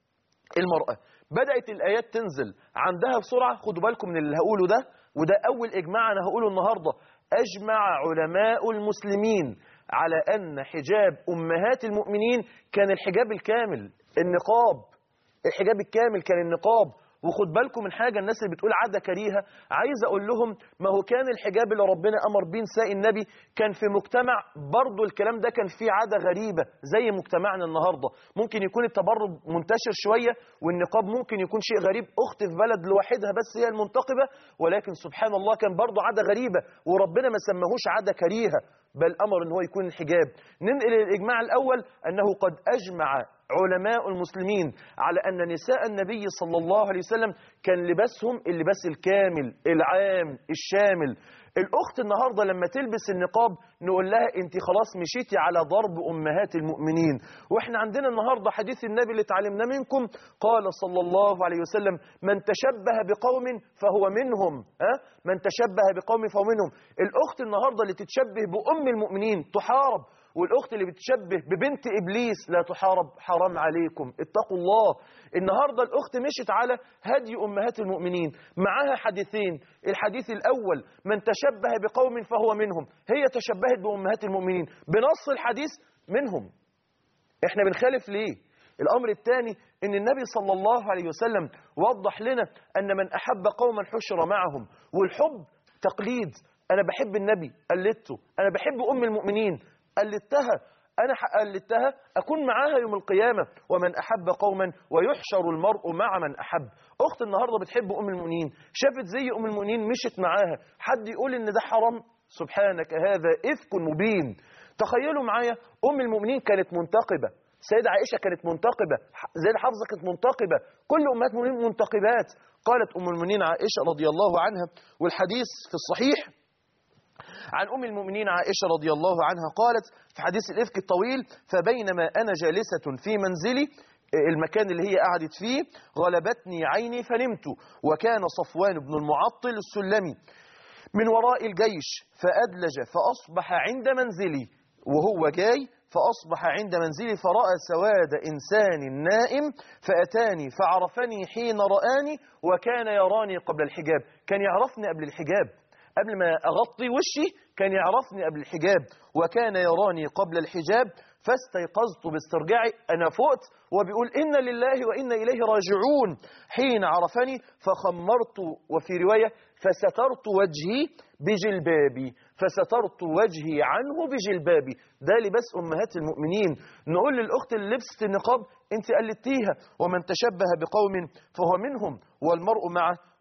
المرأة بدأت الآيات تنزل عندها بسرعة خدوا بالكم من اللي هقوله ده وده أول إجماع أنا هقوله النهاردة أجمع علماء المسلمين على أن حجاب أمهات المؤمنين كان الحجاب الكامل النقاب الحجاب الكامل كان النقاب وخد بالكم من حاجة الناس اللي بتقول عادة كريهة عايز أقول لهم ما هو كان الحجاب اللي ربنا أمر بيه نساء النبي كان في مجتمع برضو الكلام ده كان فيه عادة غريبة زي مجتمعنا النهاردة ممكن يكون التبرج منتشر شوية والنقاب ممكن يكون شيء غريب أخت في بلد لوحدها بس هي المنتقبة ولكن سبحان الله كان برضو عادة غريبة وربنا ما سماهوش عادة كريهة بل أمر أن هو يكون الحجاب ننقل الإجماع الأول أنه قد أجمع علماء المسلمين على أن نساء النبي صلى الله عليه وسلم كان لباسهم اللباس الكامل العام الشامل الأخت النهاردة لما تلبس النقاب نقول لها أنت خلاص مشيتي على ضرب أمهات المؤمنين وإحنا عندنا النهاردة حديث النبي اللي اتعلمناه منكم قال صلى الله عليه وسلم من تشبه بقوم فهو منهم ها؟ من تشبه بقوم فهو منهم الأخت النهاردة اللي تتشبه بأم المؤمنين تحارب والاخت اللي بتشبه ببنت ابليس لا تحارب حرام عليكم اتقوا الله النهارده الاخت مشت على هدي امهات المؤمنين معاها حديثين الحديث الاول من تشبه بقوم فهو منهم هي تشبهت بامهات المؤمنين بنص الحديث منهم احنا بنخالف ليه الامر الثاني ان النبي صلى الله عليه وسلم وضح لنا ان من احب قوما حشر معهم والحب تقليد انا بحب النبي قلدته انا بحب ام المؤمنين قلدتها انا قلدتها اكون معاها يوم القيامه ومن احب قوما ويحشر المرء مع من احب اخت النهارده بتحب ام المؤمنين شافت زي ام المؤمنين مشت معاها حد يقول ان ده حرام سبحانك هذا افك مبين تخيلوا معايا ام المؤمنين كانت منتقبه سيدة عائشة كانت منتقبة زيد حفصة كانت منتقبة كل أمهات المؤمنين منتقبات قالت أم المؤمنين عائشة رضي الله عنها والحديث في الصحيح عن أم المؤمنين عائشة رضي الله عنها قالت في حديث الإفك الطويل فبينما أنا جالسة في منزلي المكان اللي هي قعدت فيه غلبتني عيني فنمت وكان صفوان بن المعطل السلمي من وراء الجيش فأدلج فأصبح عند منزلي وهو جاي فأصبح عند منزلي فرأى سواد إنسان نائم فأتاني فعرفني حين رآني وكان يراني قبل الحجاب كان يعرفني قبل الحجاب قبل ما أغطي وشي كان يعرفني قبل الحجاب وكان يراني قبل الحجاب فاستيقظت باسترجاعي أنا فقت وبيقول إن لله وإنا إليه راجعون حين عرفني فخمرت وفي رواية فسترت وجهي بجلبابي فسترت وجهي عنه بجلبابي ده لباس أمهات المؤمنين نقول للأخت اللي لبست النقاب أنت قلدتيها ومن تشبه بقوم فهو منهم والمرء معه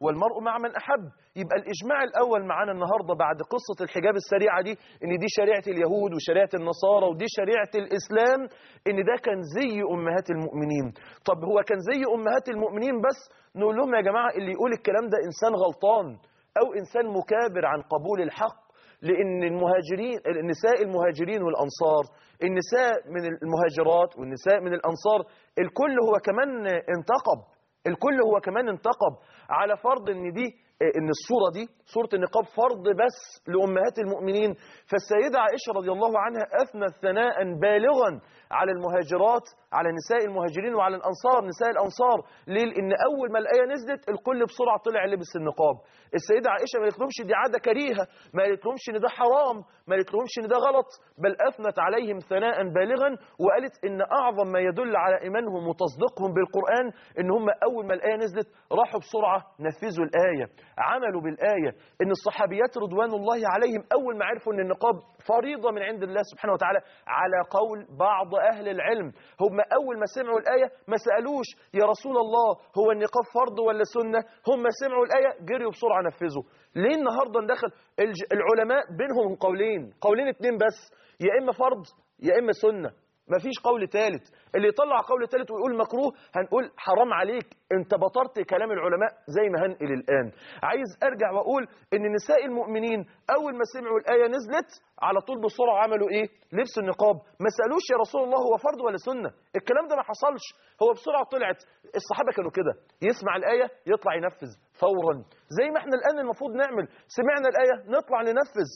والمرء مع من أحب يبقى الإجماع الأول معانا النهاردة بعد قصة الحجاب السريعة دي إن دي شريعة اليهود وشريعة النصارى ودي شريعة الإسلام إن ده كان زي أمهات المؤمنين طب هو كان زي أمهات المؤمنين بس نقول لهم يا جماعة اللي يقول الكلام ده إنسان غلطان أو إنسان مكابر عن قبول الحق لأن المهاجرين النساء المهاجرين والأنصار النساء من المهاجرات والنساء من الأنصار الكل هو كمان انتقب الكل هو كمان انتقب على فرض ان دي ان الصورة دي صورة النقاب فرض بس لأمهات المؤمنين فالسيدة عائشة رضي الله عنها أثنت ثناء بالغا على المهاجرات على نساء المهاجرين وعلى الأنصار نساء الأنصار ليه؟ لأن أول ما الآية نزلت الكل بسرعة طلع لبس النقاب السيدة عائشة ما قالتلهمش دي عادة كريهة ما قالتلهمش إن ده حرام ما قالتلهمش إن ده غلط بل أثنت عليهم ثناء بالغا وقالت إن أعظم ما يدل على إيمانهم وتصديقهم بالقرآن إن هم أول ما الآية نزلت راحوا بسرعة نفذوا الآية عملوا بالآية إن الصحابيات رضوان الله عليهم أول ما عرفوا إن النقاب فريضة من عند الله سبحانه وتعالى على قول بعض أهل العلم هم أول ما سمعوا الآية ما سألوش يا رسول الله هو النقاب فرض ولا سنة هم سمعوا الآية جريوا بسرعة نفذوا ليه النهاردة ندخل الج- العلماء بينهم قولين قولين اتنين بس يا إما فرض يا إما سنة مفيش قول ثالث اللي يطلع قول ثالث ويقول مكروه هنقول حرام عليك انت بطرت كلام العلماء زي ما هنقل الآن عايز ارجع واقول ان نساء المؤمنين اول ما سمعوا الآية نزلت على طول بسرعة عملوا ايه لبسوا النقاب ما سألوش يا رسول الله هو فرض ولا سنة الكلام ده ما حصلش هو بسرعة طلعت الصحابة كانوا كده يسمع الآية يطلع ينفذ فورا زي ما احنا الآن المفروض نعمل سمعنا الآية نطلع ننفذ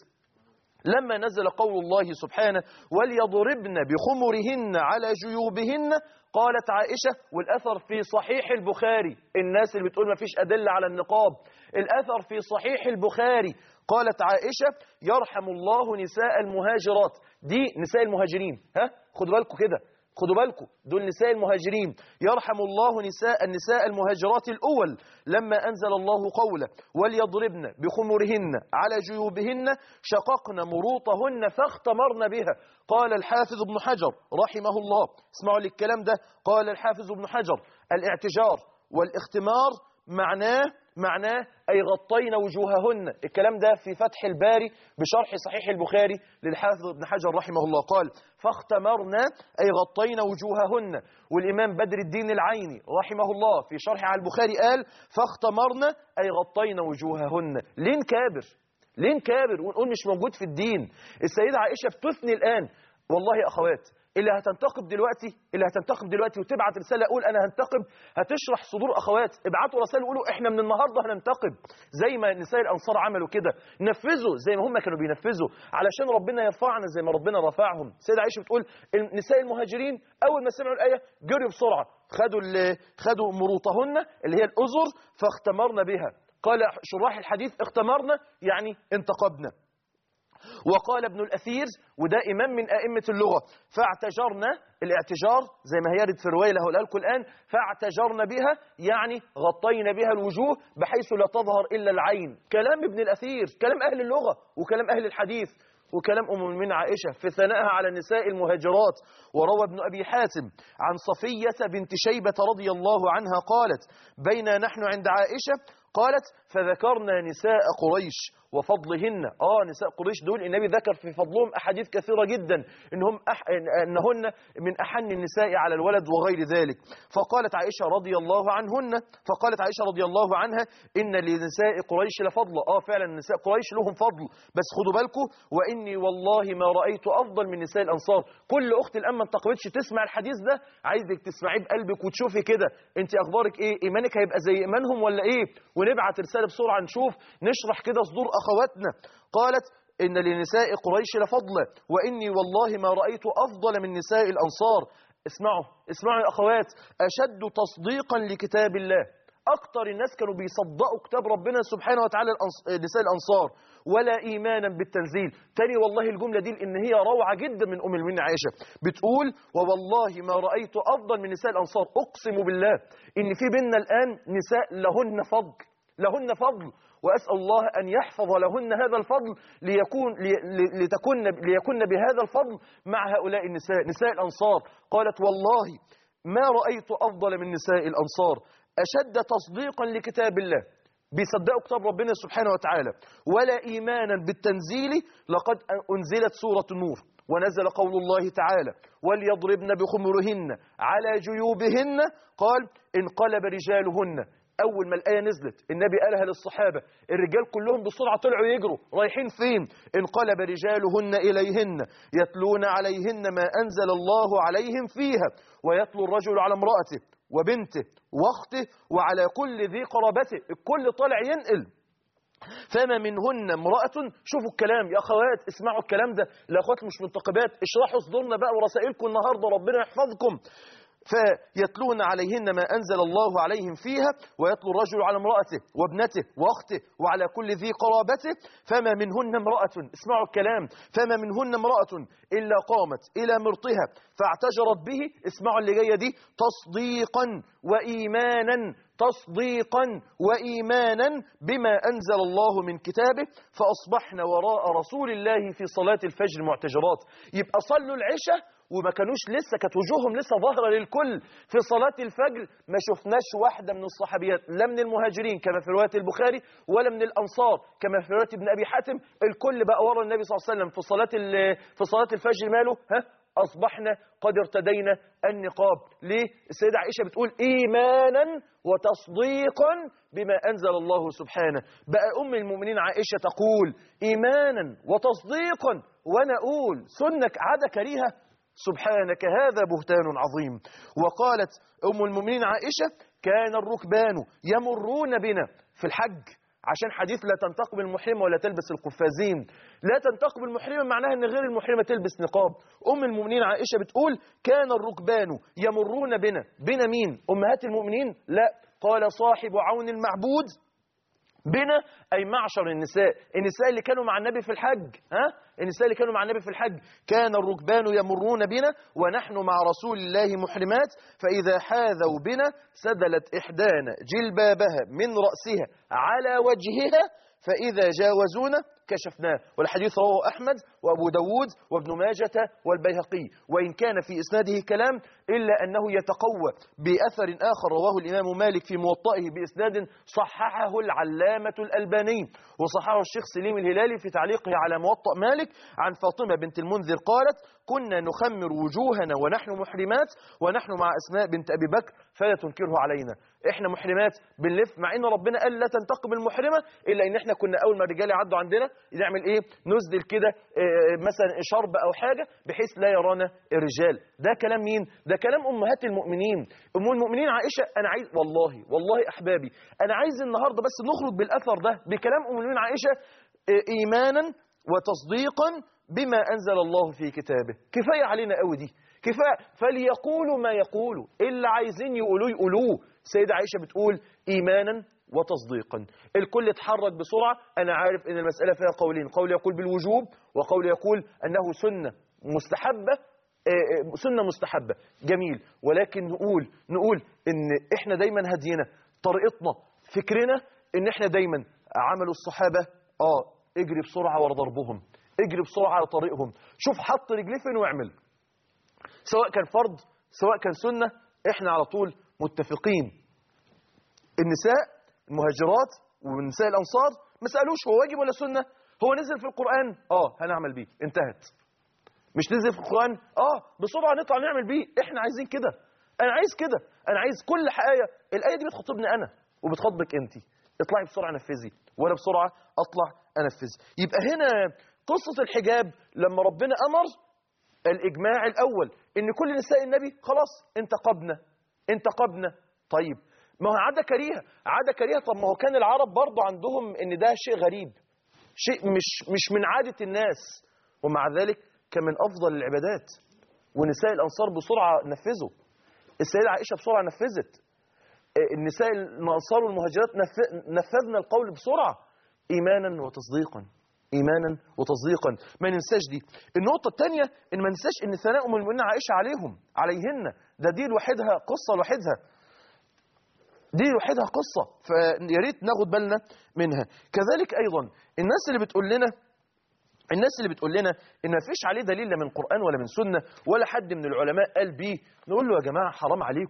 لما نزل قول الله سبحانه وليضربن بخمرهن على جيوبهن قالت عائشة والأثر في صحيح البخاري الناس اللي بتقول ما فيش أدلة على النقاب الأثر في صحيح البخاري قالت عائشة يرحم الله نساء المهاجرات دي نساء المهاجرين ها خدوا بالكم كده خدوا بالكم دول نساء المهاجرين يرحم الله نساء النساء المهاجرات الأول لما أنزل الله قوله وليضربن بخمرهن على جيوبهن شققن مروطهن فاختمرن بها قال الحافظ ابن حجر رحمه الله اسمعوا لي الكلام ده قال الحافظ ابن حجر الاعتجار والاختمار معناه معناه أي غطينا وجوههن الكلام ده في فتح الباري بشرح صحيح البخاري للحافظ ابن حجر رحمه الله قال فاختمرنا أي غطينا وجوههن والإمام بدر الدين العيني رحمه الله في شرح على البخاري قال فاختمرنا أي غطينا وجوههن لين كابر لين كابر ونقول مش موجود في الدين السيدة عائشة بتثني الآن والله يا أخوات اللي هتنتقب دلوقتي اللي هتنتقب دلوقتي وتبعت رساله اقول انا هنتقب هتشرح صدور اخوات ابعتوا رسائل وقولوا احنا من النهارده هننتقب زي ما نساء الانصار عملوا كده نفذوا زي ما هم كانوا بينفذوا علشان ربنا يرفعنا زي ما ربنا رفعهم سيدة عائشه بتقول نساء المهاجرين اول ما سمعوا الايه جريوا بسرعه خدوا ال- خدوا مروطهن اللي هي الاذر فاختمرنا بها قال شراح الحديث اختمرنا يعني انتقبنا وقال ابن الأثير وده إمام من أئمة اللغة فاعتجرنا الاعتجار زي ما هي يرد في الرواية اللي هقولها لكم الآن فاعتجرنا بها يعني غطينا بها الوجوه بحيث لا تظهر إلا العين كلام ابن الأثير كلام أهل اللغة وكلام أهل الحديث وكلام أم المؤمنين عائشة في ثنائها على النساء المهاجرات وروى ابن أبي حاتم عن صفية بنت شيبة رضي الله عنها قالت بين نحن عند عائشة قالت فذكرنا نساء قريش وفضلهن اه نساء قريش دول النبي ذكر في فضلهم احاديث كثيره جدا انهم أح... انهن من احن النساء على الولد وغير ذلك فقالت عائشه رضي الله عنهن فقالت عائشه رضي الله عنها ان لنساء قريش لفضل اه فعلا نساء قريش لهم فضل بس خدوا بالكم واني والله ما رايت افضل من نساء الانصار كل اخت الان ما انتقبتش تسمع الحديث ده عايزك تسمعيه بقلبك وتشوفي كده انت اخبارك ايه ايمانك هيبقى زي ايمانهم ولا ايه ونبعت رساله بسرعه نشوف نشرح كده صدور اخواتنا قالت إن لنساء قريش لفضلا وإني والله ما رأيت أفضل من نساء الأنصار اسمعوا اسمعوا يا أخوات أشد تصديقا لكتاب الله أكتر الناس كانوا بيصدقوا كتاب ربنا سبحانه وتعالى الأنص- نساء الأنصار ولا إيمانا بالتنزيل تاني والله الجملة دي إن هي روعة جدا من أم المؤمنين عائشة بتقول ووالله ما رأيت أفضل من نساء الأنصار أقسم بالله إن في بيننا الآن نساء لهن فضل لهن فضل وأسأل الله أن يحفظ لهن هذا الفضل ليكون لي لي- لتكن ليكن بهذا الفضل مع هؤلاء النساء نساء الأنصار قالت والله ما رأيت أفضل من نساء الأنصار أشد تصديقا لكتاب الله بيصدقوا كتاب ربنا سبحانه وتعالى ولا إيمانا بالتنزيل لقد أنزلت سورة النور ونزل قول الله تعالى وليضربن بخمرهن على جيوبهن قال انقلب رجالهن أول ما الآية نزلت النبي قالها للصحابة الرجال كلهم بسرعة طلعوا يجروا رايحين فين انقلب رجالهن إليهن يتلون عليهن ما أنزل الله عليهم فيها ويتلو الرجل على امرأته وبنته واخته وعلى كل ذي قرابته الكل طالع ينقل فما منهن امرأة شوفوا الكلام يا أخوات اسمعوا الكلام ده الأخوات مش منتقبات اشرحوا صدورنا بقى ورسائلكم النهاردة ربنا يحفظكم فيتلون عليهن ما أنزل الله عليهم فيها ويتلو الرجل على امرأته وابنته واخته وعلى كل ذي قرابته فما منهن امرأة اسمعوا الكلام فما منهن امرأة إلا قامت إلى مرطها فاعتجرت به اسمعوا اللي جاية دي تصديقا وإيمانا تصديقا وإيمانا بما أنزل الله من كتابه فأصبحنا وراء رسول الله في صلاة الفجر معتجرات يبقى صلوا العشاء وما كانوش لسه كانت وجوههم لسه ظاهرة للكل في صلاة الفجر ما شفناش واحدة من الصحابيات لا من المهاجرين كما في رواية البخاري ولا من الأنصار كما في رواية ابن أبي حاتم الكل بقى ورا النبي صلى الله عليه وسلم في صلاة ال- في صلاة الفجر ماله ها أصبحنا قد ارتدينا النقاب ليه السيدة عائشة بتقول إيمانا وتصديقا بما أنزل الله سبحانه بقى أم المؤمنين عائشة تقول إيمانا وتصديقا وأنا أقول سنك عادة كريهة سبحانك هذا بهتان عظيم وقالت أم المؤمنين عائشة كان الركبان يمرون بنا في الحج عشان حديث لا تنتقب المحرمة ولا تلبس القفازين لا تنتقب المحرمة معناها ان غير المحرمة تلبس نقاب ام المؤمنين عائشة بتقول كان الركبان يمرون بنا بنا مين امهات المؤمنين لا قال صاحب عون المعبود بنا أي معشر النساء النساء اللي كانوا مع النبي في الحج ها النساء اللي كانوا مع النبي في الحج كان الركبان يمرون بنا ونحن مع رسول الله محرمات فإذا حاذوا بنا سدلت إحدانا جلبابها من رأسها على وجهها فإذا جاوزونا كشفناه والحديث رواه أحمد وأبو داود وابن ماجة والبيهقي وإن كان في إسناده كلام إلا أنه يتقوى بأثر آخر رواه الإمام مالك في موطئه بإسناد صححه العلامة الألباني وصححه الشيخ سليم الهلالي في تعليقه على موطأ مالك عن فاطمة بنت المنذر قالت كنا نخمر وجوهنا ونحن محرمات ونحن مع أسماء بنت أبي بكر فلا تنكره علينا احنا محرمات بنلف مع ان ربنا قال لا تنتقم المحرمه الا ان احنا كنا اول ما الرجال يعدوا عندنا نعمل ايه نسدل كده آه، مثلا شرب او حاجه بحيث لا يرانا الرجال ده كلام مين ده كلام امهات المؤمنين ام المؤمنين عائشه انا عايز والله والله احبابي انا عايز النهارده بس نخرج بالاثر ده بكلام ام المؤمنين عائشه آه، ايمانا وتصديقا بما انزل الله في كتابه كفايه علينا قوي دي كفايه فليقولوا ما يقولوا اللي عايزين يقولوه يقولوه سيدة عائشة بتقول إيمانا وتصديقا الكل اتحرك بسرعة أنا عارف أن المسألة فيها قولين قول يقول بالوجوب وقول يقول أنه سنة مستحبة آه، آه، سنة مستحبة جميل ولكن نقول نقول ان احنا دايما هدينا طريقتنا فكرنا ان احنا دايما عملوا الصحابة اه اجري بسرعة ورا ضربهم اجري بسرعة على طريقهم شوف حط رجليه فين واعمل سواء كان فرض سواء كان سنة احنا على طول متفقين النساء المهاجرات والنساء الأنصار ما سألوش هو واجب ولا سنة هو نزل في القرآن اه هنعمل بيه انتهت مش نزل في القرآن اه بسرعة نطلع نعمل بيه احنا عايزين كده انا عايز كده انا عايز كل آية الآية دي بتخاطبني انا وبتخاطبك انت اطلعي بسرعة نفذي وانا بسرعة اطلع انفذ يبقى هنا قصة الحجاب لما ربنا امر الإجماع الأول إن كل نساء النبي خلاص انتقبنا انتقبنا طيب ما هو عادة كريهة عادة كريهة طب ما هو كان العرب برضه عندهم إن ده شيء غريب شيء مش مش من عادة الناس ومع ذلك كان من أفضل العبادات ونساء الأنصار بسرعة نفذوا السيدة عائشة بسرعة نفذت آه، النساء الأنصار والمهاجرات نف- نفذنا القول بسرعة إيمانا وتصديقا ايمانا وتصديقا ما ننساش دي النقطه الثانيه ان ما ننساش ان ثناء ام المؤمنين عائشه عليهم عليهن ده دي لوحدها قصه لوحدها دي لوحدها قصه فيا ريت ناخد بالنا منها كذلك ايضا الناس اللي بتقول لنا الناس اللي بتقول لنا ان ما فيش عليه دليل لا من قران ولا من سنه ولا حد من العلماء قال بيه نقول له يا جماعه حرام عليكم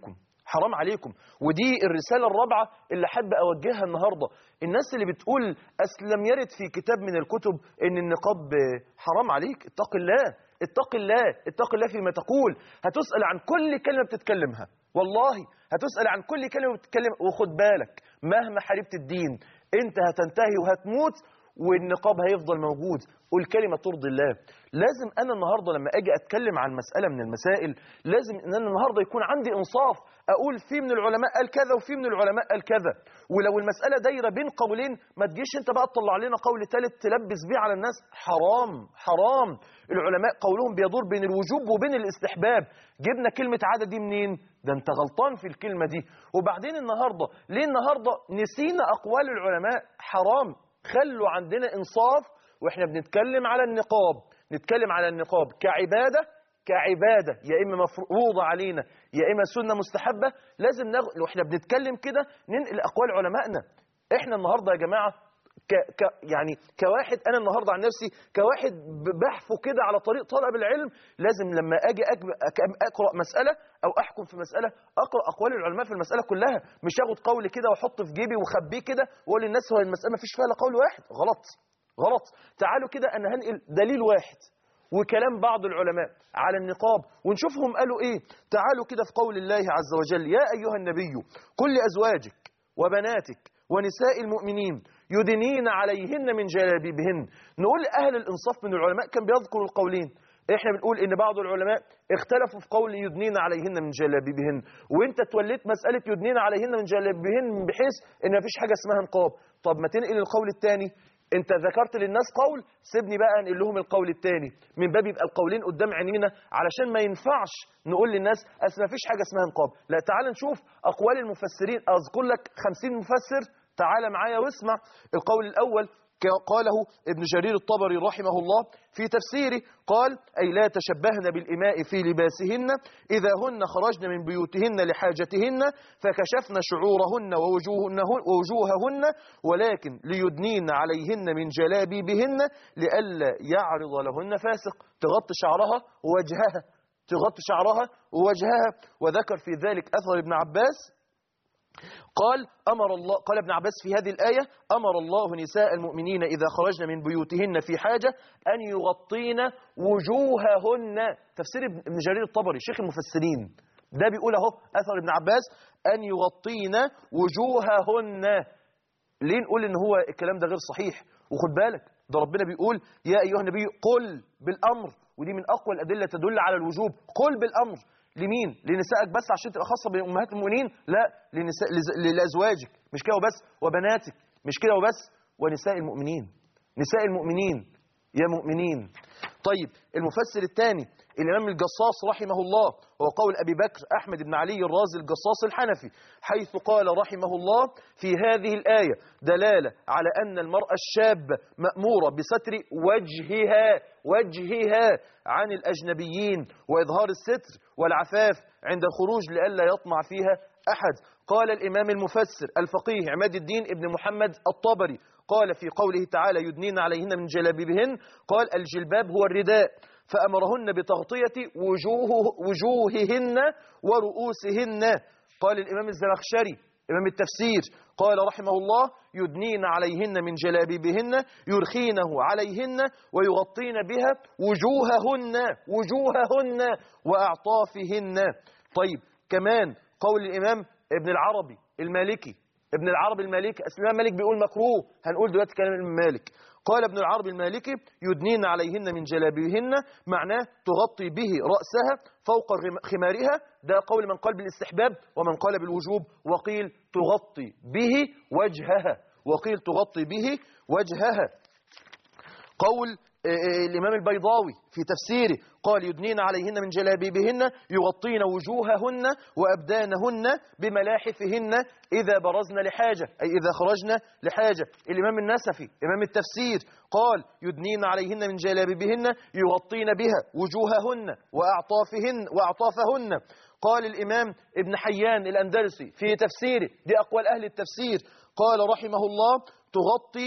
حرام عليكم ودي الرسالة الرابعة اللي حابة أوجهها النهاردة الناس اللي بتقول أصل لم يرد في كتاب من الكتب إن النقاب حرام عليك اتق الله اتق الله اتق الله فيما تقول هتسأل عن كل كلمة بتتكلمها والله هتسأل عن كل كلمة بتتكلم وخد بالك مهما حاربت الدين انت هتنتهي وهتموت والنقاب هيفضل موجود قول كلمة ترضي الله لازم أنا النهاردة لما أجي أتكلم عن مسألة من المسائل لازم أن أنا النهاردة يكون عندي إنصاف أقول في من العلماء قال كذا وفي من العلماء قال كذا ولو المسألة دايرة بين قولين ما تجيش أنت بقى تطلع لنا قول ثالث تلبس بيه على الناس حرام حرام العلماء قولهم بيدور بين الوجوب وبين الاستحباب جبنا كلمة عادة دي منين ده انت غلطان في الكلمة دي وبعدين النهاردة ليه النهاردة نسينا أقوال العلماء حرام خلوا عندنا إنصاف وإحنا بنتكلم على النقاب نتكلم على النقاب كعبادة كعبادة يا إما مفروضة علينا يا إما سنة مستحبة لازم نغ... لو إحنا بنتكلم كده ننقل أقوال علمائنا إحنا النهاردة يا جماعة ك... ك... يعني كواحد أنا النهاردة عن نفسي كواحد بحثه كده على طريق طلب العلم لازم لما أجي أك... أك... أقرأ مسألة أو أحكم في مسألة أقرأ أقوال العلماء في المسألة كلها مش أخد قول كده وأحطه في جيبي وأخبيه كده وأقول للناس هو المسألة ما فيش فيها إلا قول واحد غلط غلط تعالوا كده أنا هنقل دليل واحد وكلام بعض العلماء على النقاب ونشوفهم قالوا ايه تعالوا كده في قول الله عز وجل يا أيها النبي قل لأزواجك وبناتك ونساء المؤمنين يدنين عليهن من جلابيبهن نقول أهل الإنصاف من العلماء كان بيذكروا القولين احنا بنقول ان بعض العلماء اختلفوا في قول يدنين عليهن من جلابيبهن وانت توليت مسألة يدنين عليهن من جلابيبهن بحيث ان مفيش حاجة اسمها نقاب طب ما تنقل القول الثاني انت ذكرت للناس قول سيبني بقى انقل لهم القول الثاني من باب يبقى القولين قدام عينينا علشان ما ينفعش نقول للناس اصل ما فيش حاجه اسمها نقاب لا تعال نشوف اقوال المفسرين اذكر لك 50 مفسر تعال معايا واسمع القول الاول قاله ابن جرير الطبري رحمه الله في تفسيره قال أي لا تشبهن بالإماء في لباسهن إذا هن خرجن من بيوتهن لحاجتهن فكشفن شعورهن ووجوهن ووجوههن ولكن ليدنين عليهن من جلابيبهن لئلا يعرض لهن فاسق تغطي شعرها ووجهها تغطي شعرها ووجهها وذكر في ذلك أثر ابن عباس قال أمر الله قال ابن عباس في هذه الآية أمر الله نساء المؤمنين إذا خرجن من بيوتهن في حاجة أن يغطين وجوههن تفسير ابن جرير الطبري شيخ المفسرين ده بيقول اهو أثر ابن عباس أن يغطين وجوههن ليه نقول إن هو الكلام ده غير صحيح وخد بالك ده ربنا بيقول يا أيها النبي قل بالأمر ودي من أقوى الأدلة تدل على الوجوب قل بالأمر لمين لنسائك بس عشان تبقى خاصة بأمهات المؤمنين لا لنساء لز- لأزواجك مش كده وبس وبناتك مش كده وبس ونساء المؤمنين نساء المؤمنين يا مؤمنين طيب المفسر الثاني الإمام الجصاص رحمه الله هو قول أبي بكر أحمد بن علي الرازي الجصاص الحنفي حيث قال رحمه الله في هذه الآية دلالة على أن المرأة الشابة مأمورة بستر وجهها وجهها عن الأجنبيين وإظهار الستر والعفاف عند الخروج لئلا يطمع فيها أحد قال الإمام المفسر الفقيه عماد الدين ابن محمد الطبري قال في قوله تعالى يدنين عليهن من جلابيبهن قال الجلباب هو الرداء فأمرهن بتغطية وجوه وجوههن ورؤوسهن قال الإمام الزمخشري إمام التفسير قال رحمه الله يدنين عليهن من جلابيبهن يرخينه عليهن ويغطين بها وجوههن وجوههن وأعطافهن طيب كمان قول الإمام ابن العربي المالكي ابن العربي المالكي أصل الإمام مالك بيقول مكروه هنقول دلوقتي كلام الإمام مالك قال ابن العربي المالكي يدنين عليهن من جلابيبهن معناه تغطي به رأسها فوق غم- خمارها ده قول من قال بالاستحباب ومن قال بالوجوب وقيل تغطي به وجهها وقيل تغطي به وجهها قول آه، آه، الإمام البيضاوي في تفسيره قال يدنين عليهن من جلابيبهن يغطين وجوههن وأبدانهن بملاحفهن إذا برزن لحاجة أي إذا خرجن لحاجة الإمام النسفي إمام التفسير قال يدنين عليهن من جلابيبهن يغطين بها وجوههن وأعطافهن وأعطافهن قال الإمام ابن حيان الأندلسي في تفسيره دي أقوال أهل التفسير قال رحمه الله تغطي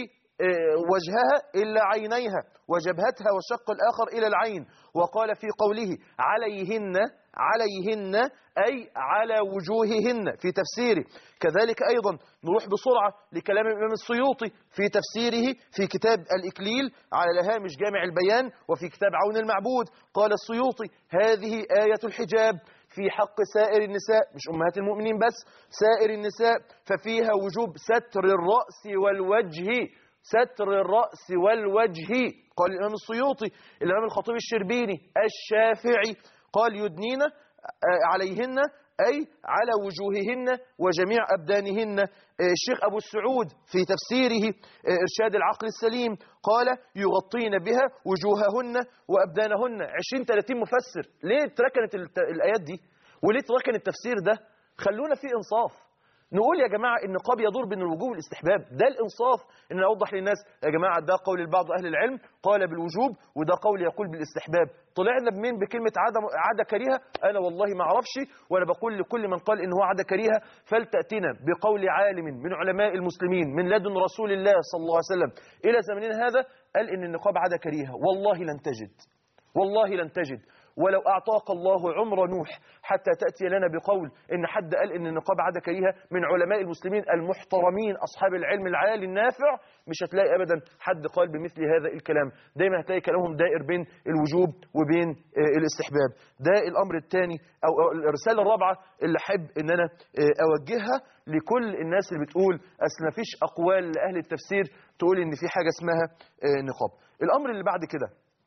آه، وجهها إلا عينيها وجبهتها والشق الآخر إلى العين وقال في قوله عليهن عليهن أي على وجوههن في تفسيره كذلك أيضا نروح بسرعة لكلام الإمام السيوطي في تفسيره في كتاب الإكليل على الهامش جامع البيان وفي كتاب عون المعبود قال السيوطي هذه آية الحجاب في حق سائر النساء مش أمهات المؤمنين بس سائر النساء ففيها وجوب ستر الرأس والوجه ستر الرأس والوجه قال الإمام السيوطي الإمام الخطيب الشربيني الشافعي قال يدنين آه، عليهن أي على وجوههن وجميع أبدانهن آه، الشيخ أبو السعود في تفسيره آه، إرشاد العقل السليم قال يغطين بها وجوههن وأبدانهن 20-30 مفسر ليه اتركنت الت- الآيات دي وليه اتركن التفسير ده خلونا في إنصاف نقول يا جماعة النقاب يدور بين الوجوب والاستحباب ده الإنصاف إن أوضح للناس يا جماعة ده قول البعض أهل العلم قال بالوجوب وده قول يقول بالاستحباب طلعنا بمين بكلمة عادة, عادة كريهة أنا والله ما أعرفش وأنا بقول لكل من قال إن هو عادة كريهة فلتأتنا بقول عالم من علماء المسلمين من لدن رسول الله صلى الله عليه وسلم إلى زمننا هذا قال إن النقاب عادة كريهة والله لن تجد والله لن تجد ولو أعطاك الله عمر نوح حتى تأتي لنا بقول إن حد قال إن النقاب عادة كريهة من علماء المسلمين المحترمين أصحاب العلم العالي النافع مش هتلاقي أبدا حد قال بمثل هذا الكلام دايما هتلاقي كلامهم دائر بين الوجوب وبين آه، الاستحباب ده الأمر الثاني أو أو الرسالة الرابعة اللي أحب إن أنا آه، أوجهها لكل الناس اللي بتقول أصل مفيش أقوال لأهل التفسير تقول إن في حاجة اسمها آه، نقاب الأمر اللي بعد كده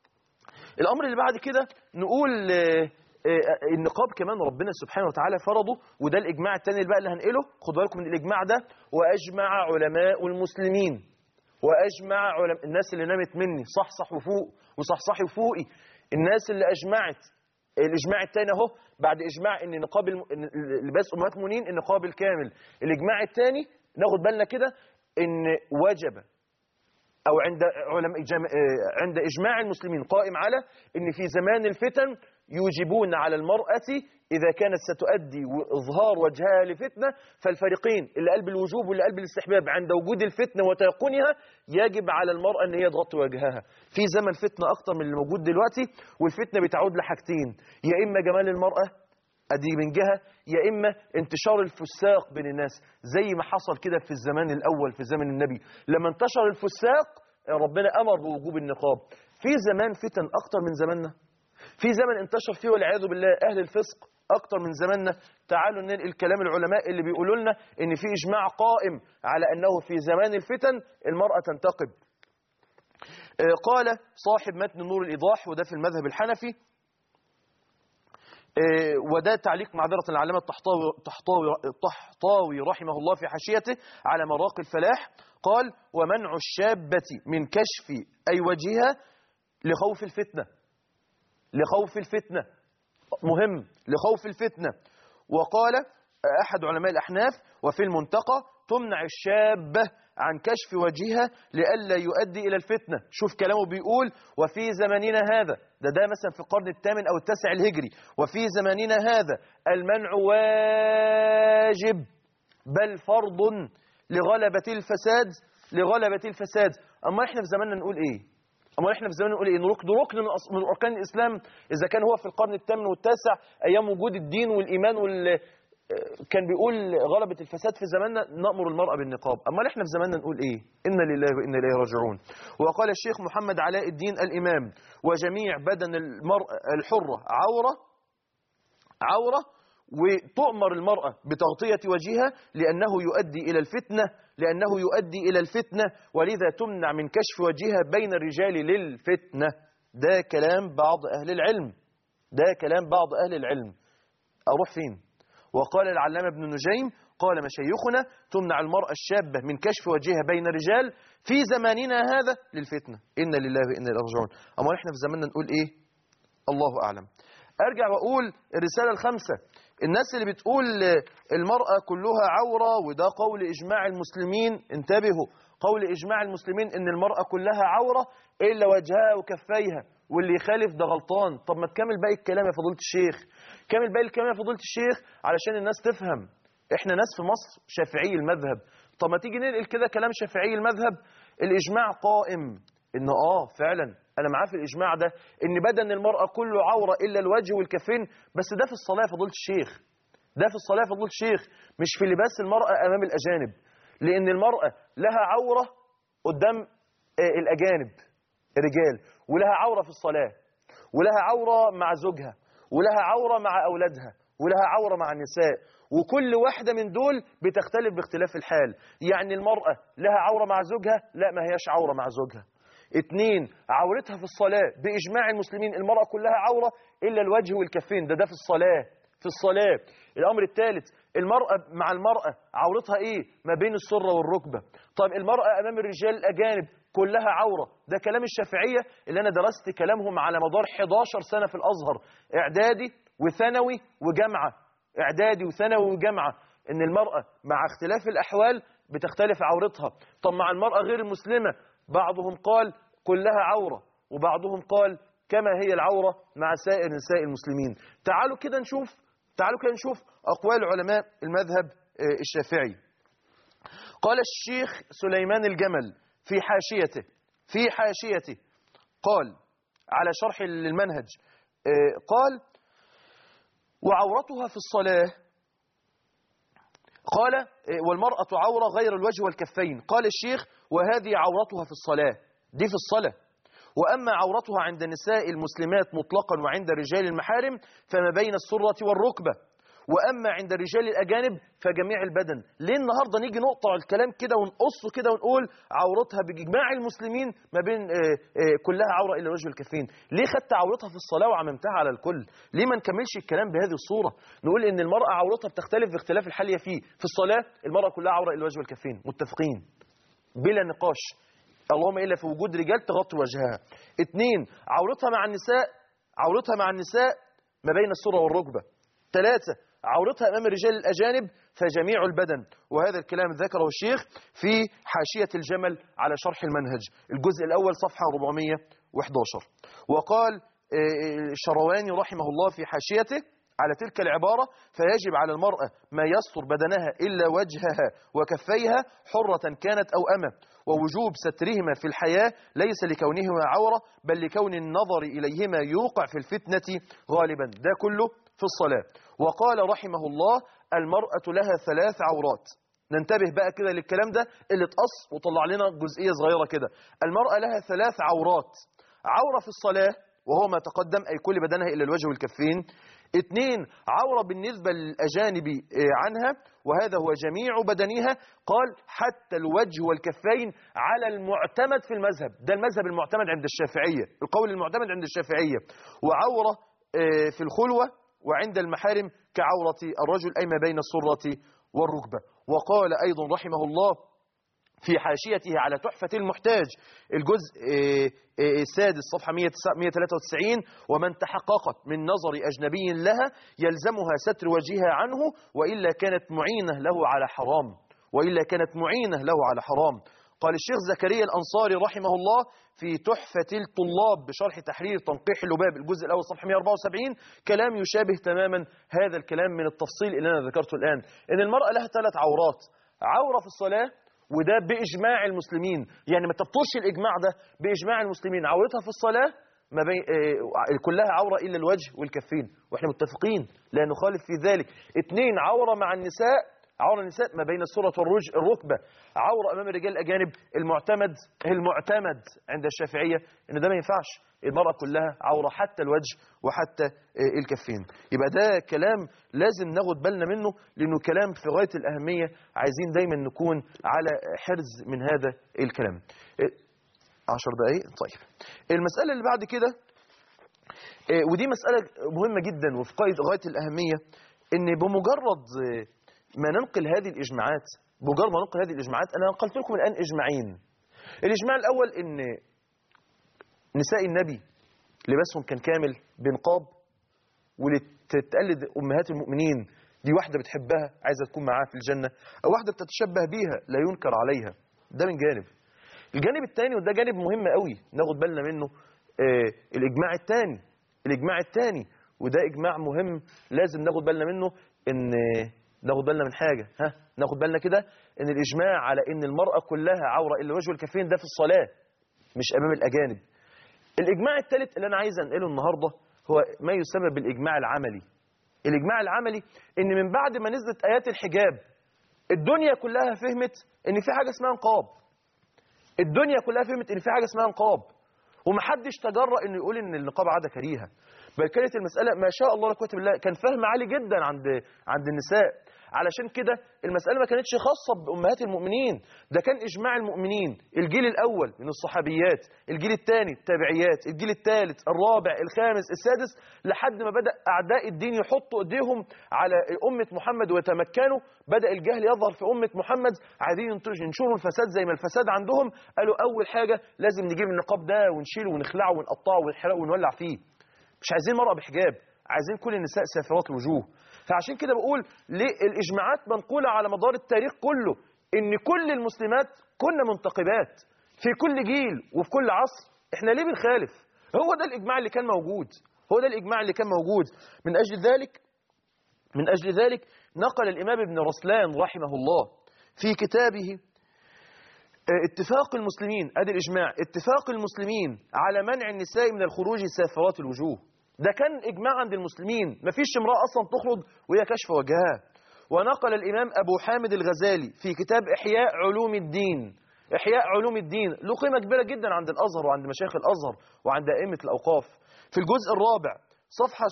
الامر اللي بعد كده نقول آه، آه، النقاب كمان ربنا سبحانه وتعالى فرضه وده الاجماع الثاني اللي بقى اللي هنقله خدوا بالكم من الاجماع ده واجمع علماء المسلمين واجمع علماء الناس اللي نامت مني صحصح وفوق وصحصحي وفوقي الناس اللي اجمعت الاجماع الثاني اهو بعد اجماع ان نقاب الم... إن لباس امهات المؤمنين النقاب الكامل الاجماع الثاني ناخد بالنا كده ان وجب أو عند علماء جم... آه، عند إجماع المسلمين قائم على أن في زمان الفتن يوجبون على المرأة إذا كانت ستؤدي إظهار وجهها لفتنة فالفريقين اللي قلب الوجوب واللي قلب الاستحباب عند وجود الفتنة وتيقنها يجب على المرأة أن هي تغطي وجهها في زمن فتنة أكتر من اللي موجود دلوقتي والفتنة بتعود لحاجتين يا إما جمال المرأة ادي من جهه يا اما انتشار الفساق بين الناس زي ما حصل كده في الزمان الاول في زمن النبي لما انتشر الفساق ربنا امر بوجوب النقاب في زمان فتن اكتر من زماننا في زمن انتشر فيه والعياذ بالله اهل الفسق اكتر من زماننا تعالوا ننقل كلام العلماء اللي بيقولوا لنا ان في اجماع قائم على انه في زمان الفتن المراه تنتقب آه، قال صاحب متن نور الايضاح وده في المذهب الحنفي آه، وده تعليق معذرة العلامة الطحطاوي طحطاوي طحطاوي رحمه الله في حاشيته على مراقي الفلاح قال ومنع الشابة من كشف أي وجهها لخوف الفتنة لخوف الفتنة مهم لخوف الفتنة وقال أحد علماء الأحناف وفي المنتقى تمنع الشابة عن كشف وجهها لئلا يؤدي إلى الفتنة شوف كلامه بيقول وفي زماننا هذا ده ده مثلا في القرن الثامن أو التاسع الهجري وفي زماننا هذا المنع واجب بل فرض لغلبة الفساد لغلبة الفساد أما إحنا في زماننا نقول إيه أما إحنا في زماننا نقول إيه نرك- ده ركن من أص- من أركان الإسلام إذا كان هو في القرن الثامن والتاسع أيام وجود الدين والإيمان وال كان بيقول غلبة الفساد في زماننا نأمر المرأة بالنقاب أما احنا في زماننا نقول إيه إنا لله وإنا إليه راجعون وقال الشيخ محمد علاء الدين الإمام وجميع بدن المرأة الحرة عورة عورة وتؤمر المرأة بتغطية وجهها لأنه يؤدي إلى الفتنة لأنه يؤدي إلى الفتنة ولذا تمنع من كشف وجهها بين الرجال للفتنة ده كلام بعض أهل العلم ده كلام بعض أهل العلم أروح فين وقال العلامة ابن نجيم قال مشايخنا تمنع المرأة الشابة من كشف وجهها بين الرجال في زماننا هذا للفتنة إنا لله وإنا إليه راجعون أما إحنا في زماننا نقول إيه الله أعلم أرجع وأقول الرسالة الخامسة الناس اللي بتقول المرأة كلها عورة وده قول إجماع المسلمين انتبهوا قول إجماع المسلمين إن المرأة كلها عورة إلا وجهها وكفيها واللي يخالف ده غلطان طب ما تكمل باقي الكلام يا فضيلة الشيخ كمل باقي الكلام يا فضيلة الشيخ علشان الناس تفهم احنا ناس في مصر شافعي المذهب طب ما تيجي ننقل كده كلام شافعي المذهب الاجماع قائم ان اه فعلا انا معاه في الاجماع ده ان بدن المراه كله عوره الا الوجه والكفين بس ده في الصلاه يا فضيله الشيخ ده في الصلاه يا فضيله الشيخ مش في لباس المراه امام الاجانب لان المراه لها عوره قدام آه، الاجانب الرجال ولها عوره في الصلاه ولها عوره مع زوجها ولها عوره مع اولادها ولها عوره مع النساء وكل واحده من دول بتختلف باختلاف الحال يعني المراه لها عوره مع زوجها لا ما هياش عوره مع زوجها اتنين عورتها في الصلاة بإجماع المسلمين المرأة كلها عورة إلا الوجه والكفين ده ده في الصلاة في الصلاة الأمر الثالث المرأة مع المرأة عورتها إيه ما بين السرة والركبة طيب المرأة أمام الرجال الأجانب كلها عورة ده كلام الشافعية اللي أنا درست كلامهم على مدار 11 سنة في الأزهر إعدادي وثانوي وجامعة إعدادي وثانوي وجامعة إن المرأة مع اختلاف الأحوال بتختلف عورتها طب مع المرأة غير المسلمة بعضهم قال كلها عورة وبعضهم قال كما هي العورة مع سائر نساء المسلمين تعالوا كده نشوف تعالوا كده نشوف أقوال علماء المذهب آه، الشافعي قال الشيخ سليمان الجمل في حاشيته في حاشيته قال على شرح المنهج آه، قال وعورتها في الصلاة قال إيه، والمرأة عورة غير الوجه والكفين قال الشيخ وهذه عورتها في الصلاة دي في الصلاة وأما عورتها عند النساء المسلمات مطلقا وعند رجال المحارم فما بين السرة والركبة وأما عند الرجال الأجانب فجميع البدن ليه النهاردة نيجي نقطع الكلام كده ونقصه كده ونقول عورتها بإجماع المسلمين ما بين آه، آه، كلها عورة إلا الوجه والكفين ليه خدت عورتها في الصلاة وعممتها على الكل ليه ما نكملش الكلام بهذه الصورة نقول إن المرأة عورتها بتختلف باختلاف الحالية فيه في الصلاة المرأة كلها عورة إلا الوجه والكفين متفقين بلا نقاش اللهم الا في وجود رجال تغطي وجهها اثنين عورتها مع النساء عورتها مع النساء ما بين السره والركبه ثلاثه عورتها امام الرجال الاجانب فجميع البدن وهذا الكلام ذكره الشيخ في حاشيه الجمل على شرح المنهج الجزء الاول صفحه 411 وقال آه، الشرواني رحمه الله في حاشيته على تلك العبارة فيجب على المرأة ما يستر بدنها إلا وجهها وكفيها حرة كانت أو أمة ووجوب سترهما في الحياة ليس لكونهما عورة بل لكون النظر إليهما يوقع في الفتنة غالبا ده كله في الصلاة وقال رحمه الله المرأة لها ثلاث عورات ننتبه بقى كده للكلام ده اللي اتقص وطلع لنا جزئية صغيرة كده المرأة لها ثلاث عورات عورة في الصلاة وهو ما تقدم أي كل بدنها إلا الوجه والكفين اثنين عورة بالنسبة للأجانب آه، عنها وهذا هو جميع بدنها قال حتى الوجه والكفين على المعتمد في المذهب ده المذهب المعتمد عند الشافعية القول المعتمد عند الشافعية وعورة آه، في الخلوة وعند المحارم كعورة الرجل أي ما بين السرة والركبة وقال أيضا رحمه الله في حاشيته على تحفة المحتاج الجزء آه، آه، السادس صفحة 193 ومن تحققت من نظر أجنبي لها يلزمها ستر وجهها عنه وإلا كانت معينة له على حرام وإلا كانت معينة له على حرام قال الشيخ زكريا الأنصاري رحمه الله في تحفة الطلاب بشرح تحرير تنقيح اللباب الجزء الأول صفحة 174 كلام يشابه تماما هذا الكلام من التفصيل اللي أنا ذكرته الآن إن المرأة لها ثلاث عورات عورة في الصلاة وده بإجماع المسلمين يعني ما تبطلش الإجماع ده بإجماع المسلمين عورتها في الصلاة ما بين آه، كلها عورة إلا الوجه والكفين وإحنا متفقين لا نخالف في ذلك اثنين عورة مع النساء عورة النساء ما بين السرة والرج الركبة عورة أمام الرجال الأجانب المعتمد المعتمد عند الشافعية إن ده ما ينفعش المرأة كلها عورة حتى الوجه وحتى آه، الكفين يبقى ده كلام لازم ناخد بالنا منه لأنه كلام في غاية الأهمية عايزين دايما نكون على حرز من هذا الكلام آه، عشر دقايق طيب المسألة اللي بعد كده آه، ودي مسألة مهمة جدا وفي غاية غاية الأهمية إن بمجرد آه، ما ننقل هذه الإجماعات بمجرد ما ننقل هذه الإجماعات أنا نقلت لكم الآن إجماعين الإجماع الأول إن نساء النبي لباسهم كان كامل بنقاب ولتقلد أمهات المؤمنين دي واحدة بتحبها عايزة تكون معاها في الجنة أو واحدة بتتشبه بيها لا ينكر عليها ده من جانب الجانب الثاني وده جانب مهم قوي ناخد بالنا منه آه الإجماع الثاني الإجماع الثاني وده إجماع مهم لازم ناخد بالنا منه إن ناخد بالنا من حاجة ها ناخد بالنا كده ان الإجماع على ان المرأة كلها عورة إلا وجه الكفين ده في الصلاة مش أمام الأجانب الإجماع الثالث اللي أنا عايز أنقله النهاردة هو ما يسمى بالإجماع العملي الإجماع العملي إن من بعد ما نزلت آيات الحجاب الدنيا كلها فهمت إن في حاجة اسمها نقاب الدنيا كلها فهمت إن في حاجة اسمها نقاب ومحدش تجرأ إنه يقول إن النقاب عادة كريهة بل كانت المسألة ما شاء الله لا قوة إلا بالله كان فهم عالي جدا عند عند النساء علشان كده المسألة ما كانتش خاصة بأمهات المؤمنين ده كان إجماع المؤمنين الجيل الأول من الصحابيات الجيل الثاني التابعيات الجيل الثالث الرابع الخامس السادس لحد ما بدأ أعداء الدين يحطوا إيديهم على أمة محمد ويتمكنوا بدأ الجهل يظهر في أمة محمد عايزين ينشروا الفساد زي ما الفساد عندهم قالوا أول حاجة لازم نجيب النقاب ده ونشيله ونخلعه ونقطعه ونحرقه ونولع فيه مش عايزين مرأة بحجاب عايزين كل النساء سافرات الوجوه فعشان كده بقول ليه الإجماعات منقولة على مدار التاريخ كله إن كل المسلمات كنا منتقبات في كل جيل وفي كل عصر إحنا ليه بنخالف هو ده الإجماع اللي كان موجود هو ده الإجماع اللي كان موجود من أجل ذلك من أجل ذلك نقل الإمام ابن رسلان رحمه الله في كتابه اتفاق المسلمين ادي الاجماع اتفاق المسلمين على منع النساء من الخروج سافرات الوجوه ده كان اجماع عند المسلمين مفيش امراه اصلا تخرج وهي كشف وجهها ونقل الامام ابو حامد الغزالي في كتاب احياء علوم الدين احياء علوم الدين له قيمه كبيره جدا عند الازهر وعند مشايخ الازهر وعند ائمه الاوقاف في الجزء الرابع صفحه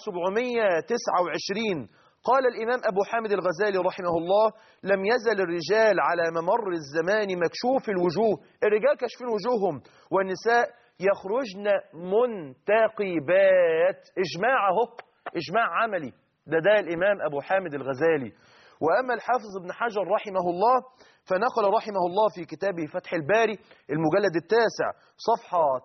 729 قال الإمام أبو حامد الغزالي رحمه الله لم يزل الرجال على ممر الزمان مكشوف الوجوه الرجال كشفين وجوههم والنساء يخرجن منتقبات إجماع اهو إجماع عملي ده ده الإمام أبو حامد الغزالي وأما الحافظ ابن حجر رحمه الله فنقل رحمه الله في كتابه فتح الباري المجلد التاسع صفحة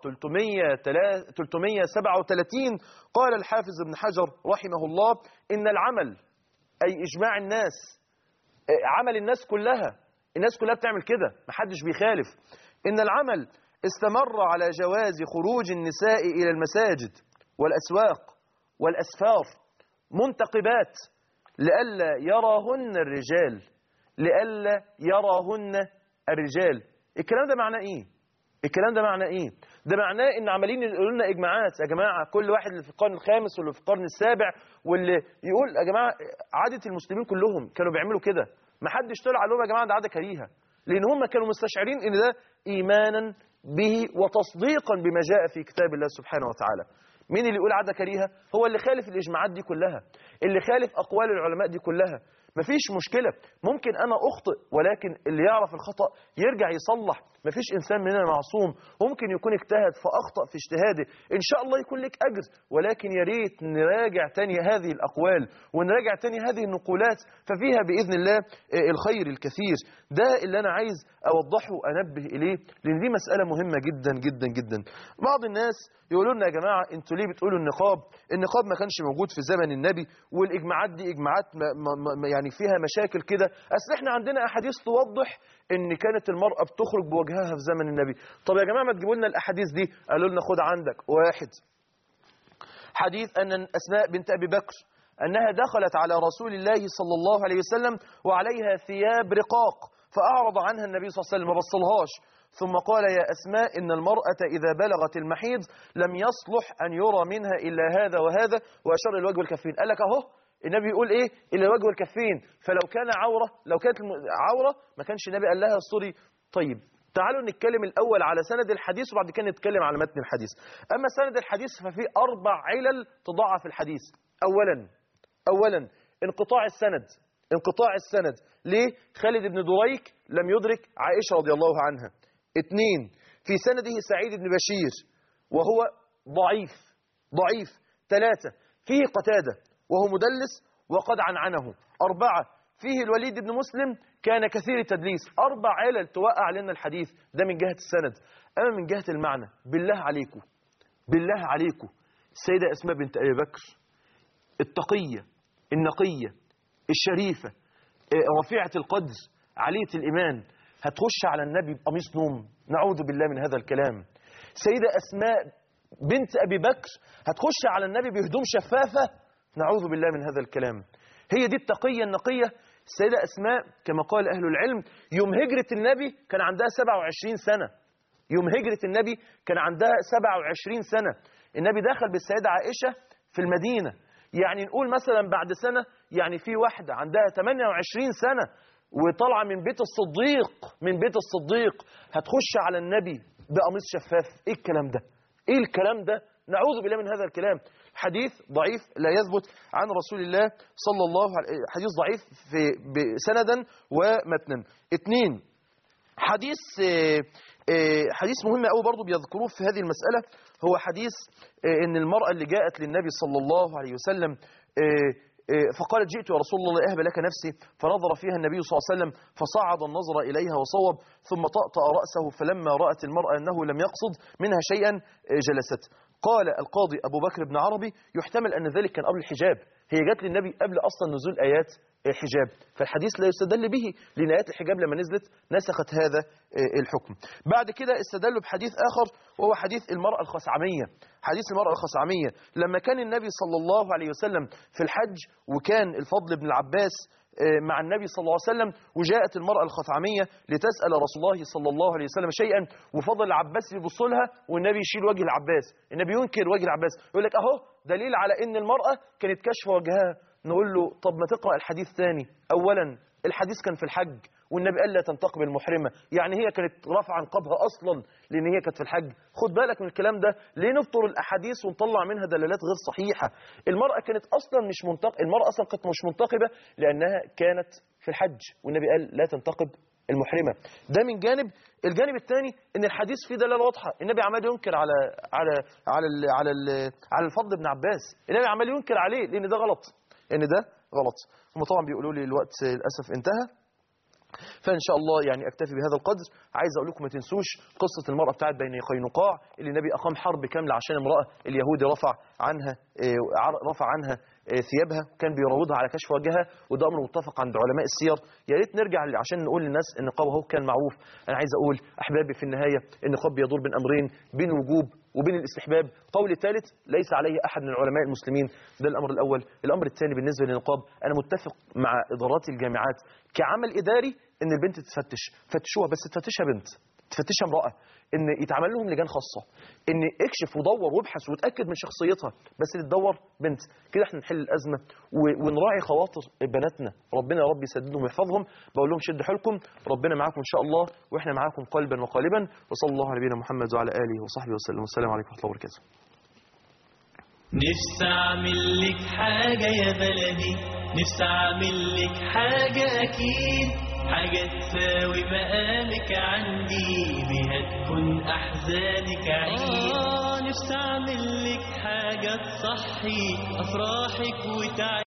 337 قال الحافظ ابن حجر رحمه الله إن العمل أي إجماع الناس عمل الناس كلها الناس كلها بتعمل كده محدش بيخالف إن العمل استمر على جواز خروج النساء إلى المساجد والأسواق والأسفار منتقبات لئلا يراهن الرجال لئلا يراهن الرجال الكلام ده معناه ايه الكلام ده معناه ايه ده معناه ان عمالين يقولوا لنا اجماعات يا جماعه كل واحد اللي في القرن الخامس واللي في القرن السابع واللي يقول يا جماعه عاده المسلمين كلهم كانوا بيعملوا كده ما حدش طلع قال لهم يا جماعه ده عاده كريهه لان هم كانوا مستشعرين ان ده ايمانا به وتصديقا بما جاء في كتاب الله سبحانه وتعالى مين اللي يقول عاده كريهه هو اللي خالف الاجماعات دي كلها اللي خالف اقوال العلماء دي كلها مفيش مشكلة ممكن أنا أخطئ ولكن اللي يعرف الخطأ يرجع يصلح مفيش إنسان مننا معصوم ممكن يكون اجتهد فأخطأ في اجتهاده إن شاء الله يكون لك أجر ولكن يا ريت نراجع تاني هذه الأقوال ونراجع تاني هذه النقولات ففيها بإذن الله الخير الكثير ده اللي أنا عايز أوضحه وأنبه إليه لأن دي مسألة مهمة جدا جدا جدا بعض الناس يقولوا لنا يا جماعة انتوا ليه بتقولوا النقاب النقاب ما كانش موجود في زمن النبي والإجماعات دي إجماعات ما ما ما يعني فيها مشاكل كده أصل إحنا عندنا أحاديث توضح إن كانت المرأة بتخرج بوجهها في زمن النبي طب يا جماعة ما تجيبوا لنا الأحاديث دي قالوا لنا خد عندك واحد حديث أن أسماء بنت أبي بكر أنها دخلت على رسول الله صلى الله عليه وسلم وعليها ثياب رقاق فأعرض عنها النبي صلى الله عليه وسلم ما بصلهاش ثم قال يا أسماء إن المرأة إذا بلغت المحيض لم يصلح أن يرى منها إلا هذا وهذا وأشار الوجه والكفين قال لك أهو النبي يقول إيه إلا الوجه والكفين فلو كان عورة لو كانت عورة ما كانش النبي قال لها الصري طيب تعالوا نتكلم الأول على سند الحديث وبعد كده نتكلم على متن الحديث أما سند الحديث ففي أربع علل تضاعف الحديث أولا أولا انقطاع السند انقطاع السند ليه خالد بن دريك لم يدرك عائشة رضي الله عنها اثنين في سنده سعيد بن بشير وهو ضعيف ضعيف ثلاثة فيه قتادة وهو مدلس وقد عنعنه أربعة فيه الوليد بن مسلم كان كثير التدليس أربع علل توقع لنا الحديث ده من جهة السند أما من جهة المعنى بالله عليكم بالله عليكم السيدة أسماء بنت أبي بكر التقية النقية الشريفة رفيعة القدر عالية الإيمان هتخش على النبي بقميص نوم نعوذ بالله من هذا الكلام سيدة أسماء بنت أبي بكر هتخش على النبي بهدوم شفافة نعوذ بالله من هذا الكلام هي دي التقية النقية السيدة أسماء كما قال أهل العلم يوم هجرة النبي كان عندها 27 سنة يوم هجرة النبي كان عندها 27 سنة النبي دخل بالسيدة عائشة في المدينة يعني نقول مثلا بعد سنة يعني في واحدة عندها 28 سنة وطالعة من بيت الصديق من بيت الصديق هتخش على النبي بقميص شفاف ايه الكلام ده ايه الكلام ده نعوذ بالله من هذا الكلام حديث ضعيف لا يثبت عن رسول الله صلى الله عليه حديث ضعيف في سندا ومتنا اثنين حديث آه، آه، حديث مهم قوي برضه بيذكروه في هذه المسألة هو حديث آه، ان المرأة اللي جاءت للنبي صلى الله عليه وسلم آه، آه، فقالت جئت يا رسول الله أهب لك نفسي فنظر فيها النبي صلى الله عليه وسلم فصعد النظر إليها وصوب ثم طأطأ رأسه فلما رأت المرأة أنه لم يقصد منها شيئا آه، جلست قال القاضي أبو بكر بن عربي يحتمل أن ذلك كان قبل الحجاب هي جت للنبي قبل أصلا نزول آيات الحجاب فالحديث لا يستدل به لأن آيات الحجاب لما نزلت نسخت هذا آه، الحكم بعد كده استدلوا بحديث آخر وهو حديث المرأة الخثعمية حديث المرأة الخثعمية لما كان النبي صلى الله عليه وسلم في الحج وكان الفضل بن العباس آه، مع النبي صلى الله عليه وسلم وجاءت المرأة الخثعمية لتسأل رسول الله صلى الله عليه وسلم شيئا وفضل العباس يبص لها والنبي يشيل وجه العباس النبي ينكر وجه العباس يقول لك اهو دليل على ان المرأة كانت كشف وجهها نقول له طب ما تقرأ الحديث ثاني اولا الحديث كان في الحج والنبي قال لا تنتقب المحرمة يعني هي كانت رافعة نقابها أصلا لأن هي كانت في الحج خد بالك من الكلام ده ليه نفطر الأحاديث ونطلع منها دلالات غير صحيحة المرأة كانت أصلا مش منتق المرأة أصلا كانت مش منتقبة لأنها كانت في الحج والنبي قال لا تنتقب المحرمة ده من جانب الجانب الثاني ان الحديث فيه دلاله واضحه النبي عمال ينكر على على على ال على ال على الفضل بن عباس النبي عمال ينكر عليه لان ده غلط ان ده غلط هم طبعا بيقولوا لي الوقت للاسف انتهى فان شاء الله يعني اكتفي بهذا القدر عايز اقول لكم ما تنسوش قصه المراه بتاعت بين قينقاع اللي النبي اقام حرب كامله عشان امراه اليهودي رفع عنها آه، عر- رفع عنها آه، ثيابها كان بيراودها على كشف وجهها وده امر متفق عند علماء السير يا ريت نرجع عشان نقول للناس ان النقاب اهو كان معروف انا عايز اقول احبابي في النهايه النقاب بيدور بين امرين بين الوجوب وبين الاستحباب قول الثالث ليس عليه احد من علماء المسلمين ده الامر الاول الامر الثاني بالنسبه للنقاب انا متفق مع ادارات الجامعات كعمل اداري ان البنت تتفتش فتشوها بس تفتشها بنت تفتشها امراه ان يتعمل لهم لجان خاصه ان اكشف ودور وابحث وتاكد من شخصيتها بس اللي تدور بنت كده احنا نحل الازمه و- ونراعي خواطر بناتنا ربنا يا رب يسددهم ويحفظهم بقول لهم شدوا حيلكم ربنا معاكم ان شاء الله واحنا معاكم قلبا وقالبا وصلى الله على نبينا محمد وعلى اله وصحبه وسلم والسلام عليكم ورحمه الله وبركاته نفسي اعمل لك حاجة يا بلدي نفسي اعمل لك حاجة اكيد حاجة تساوي مقامك عندي بيها تكون احزانك عيد آه نفسي اعمل لك حاجة تصحي افراحك وتعيش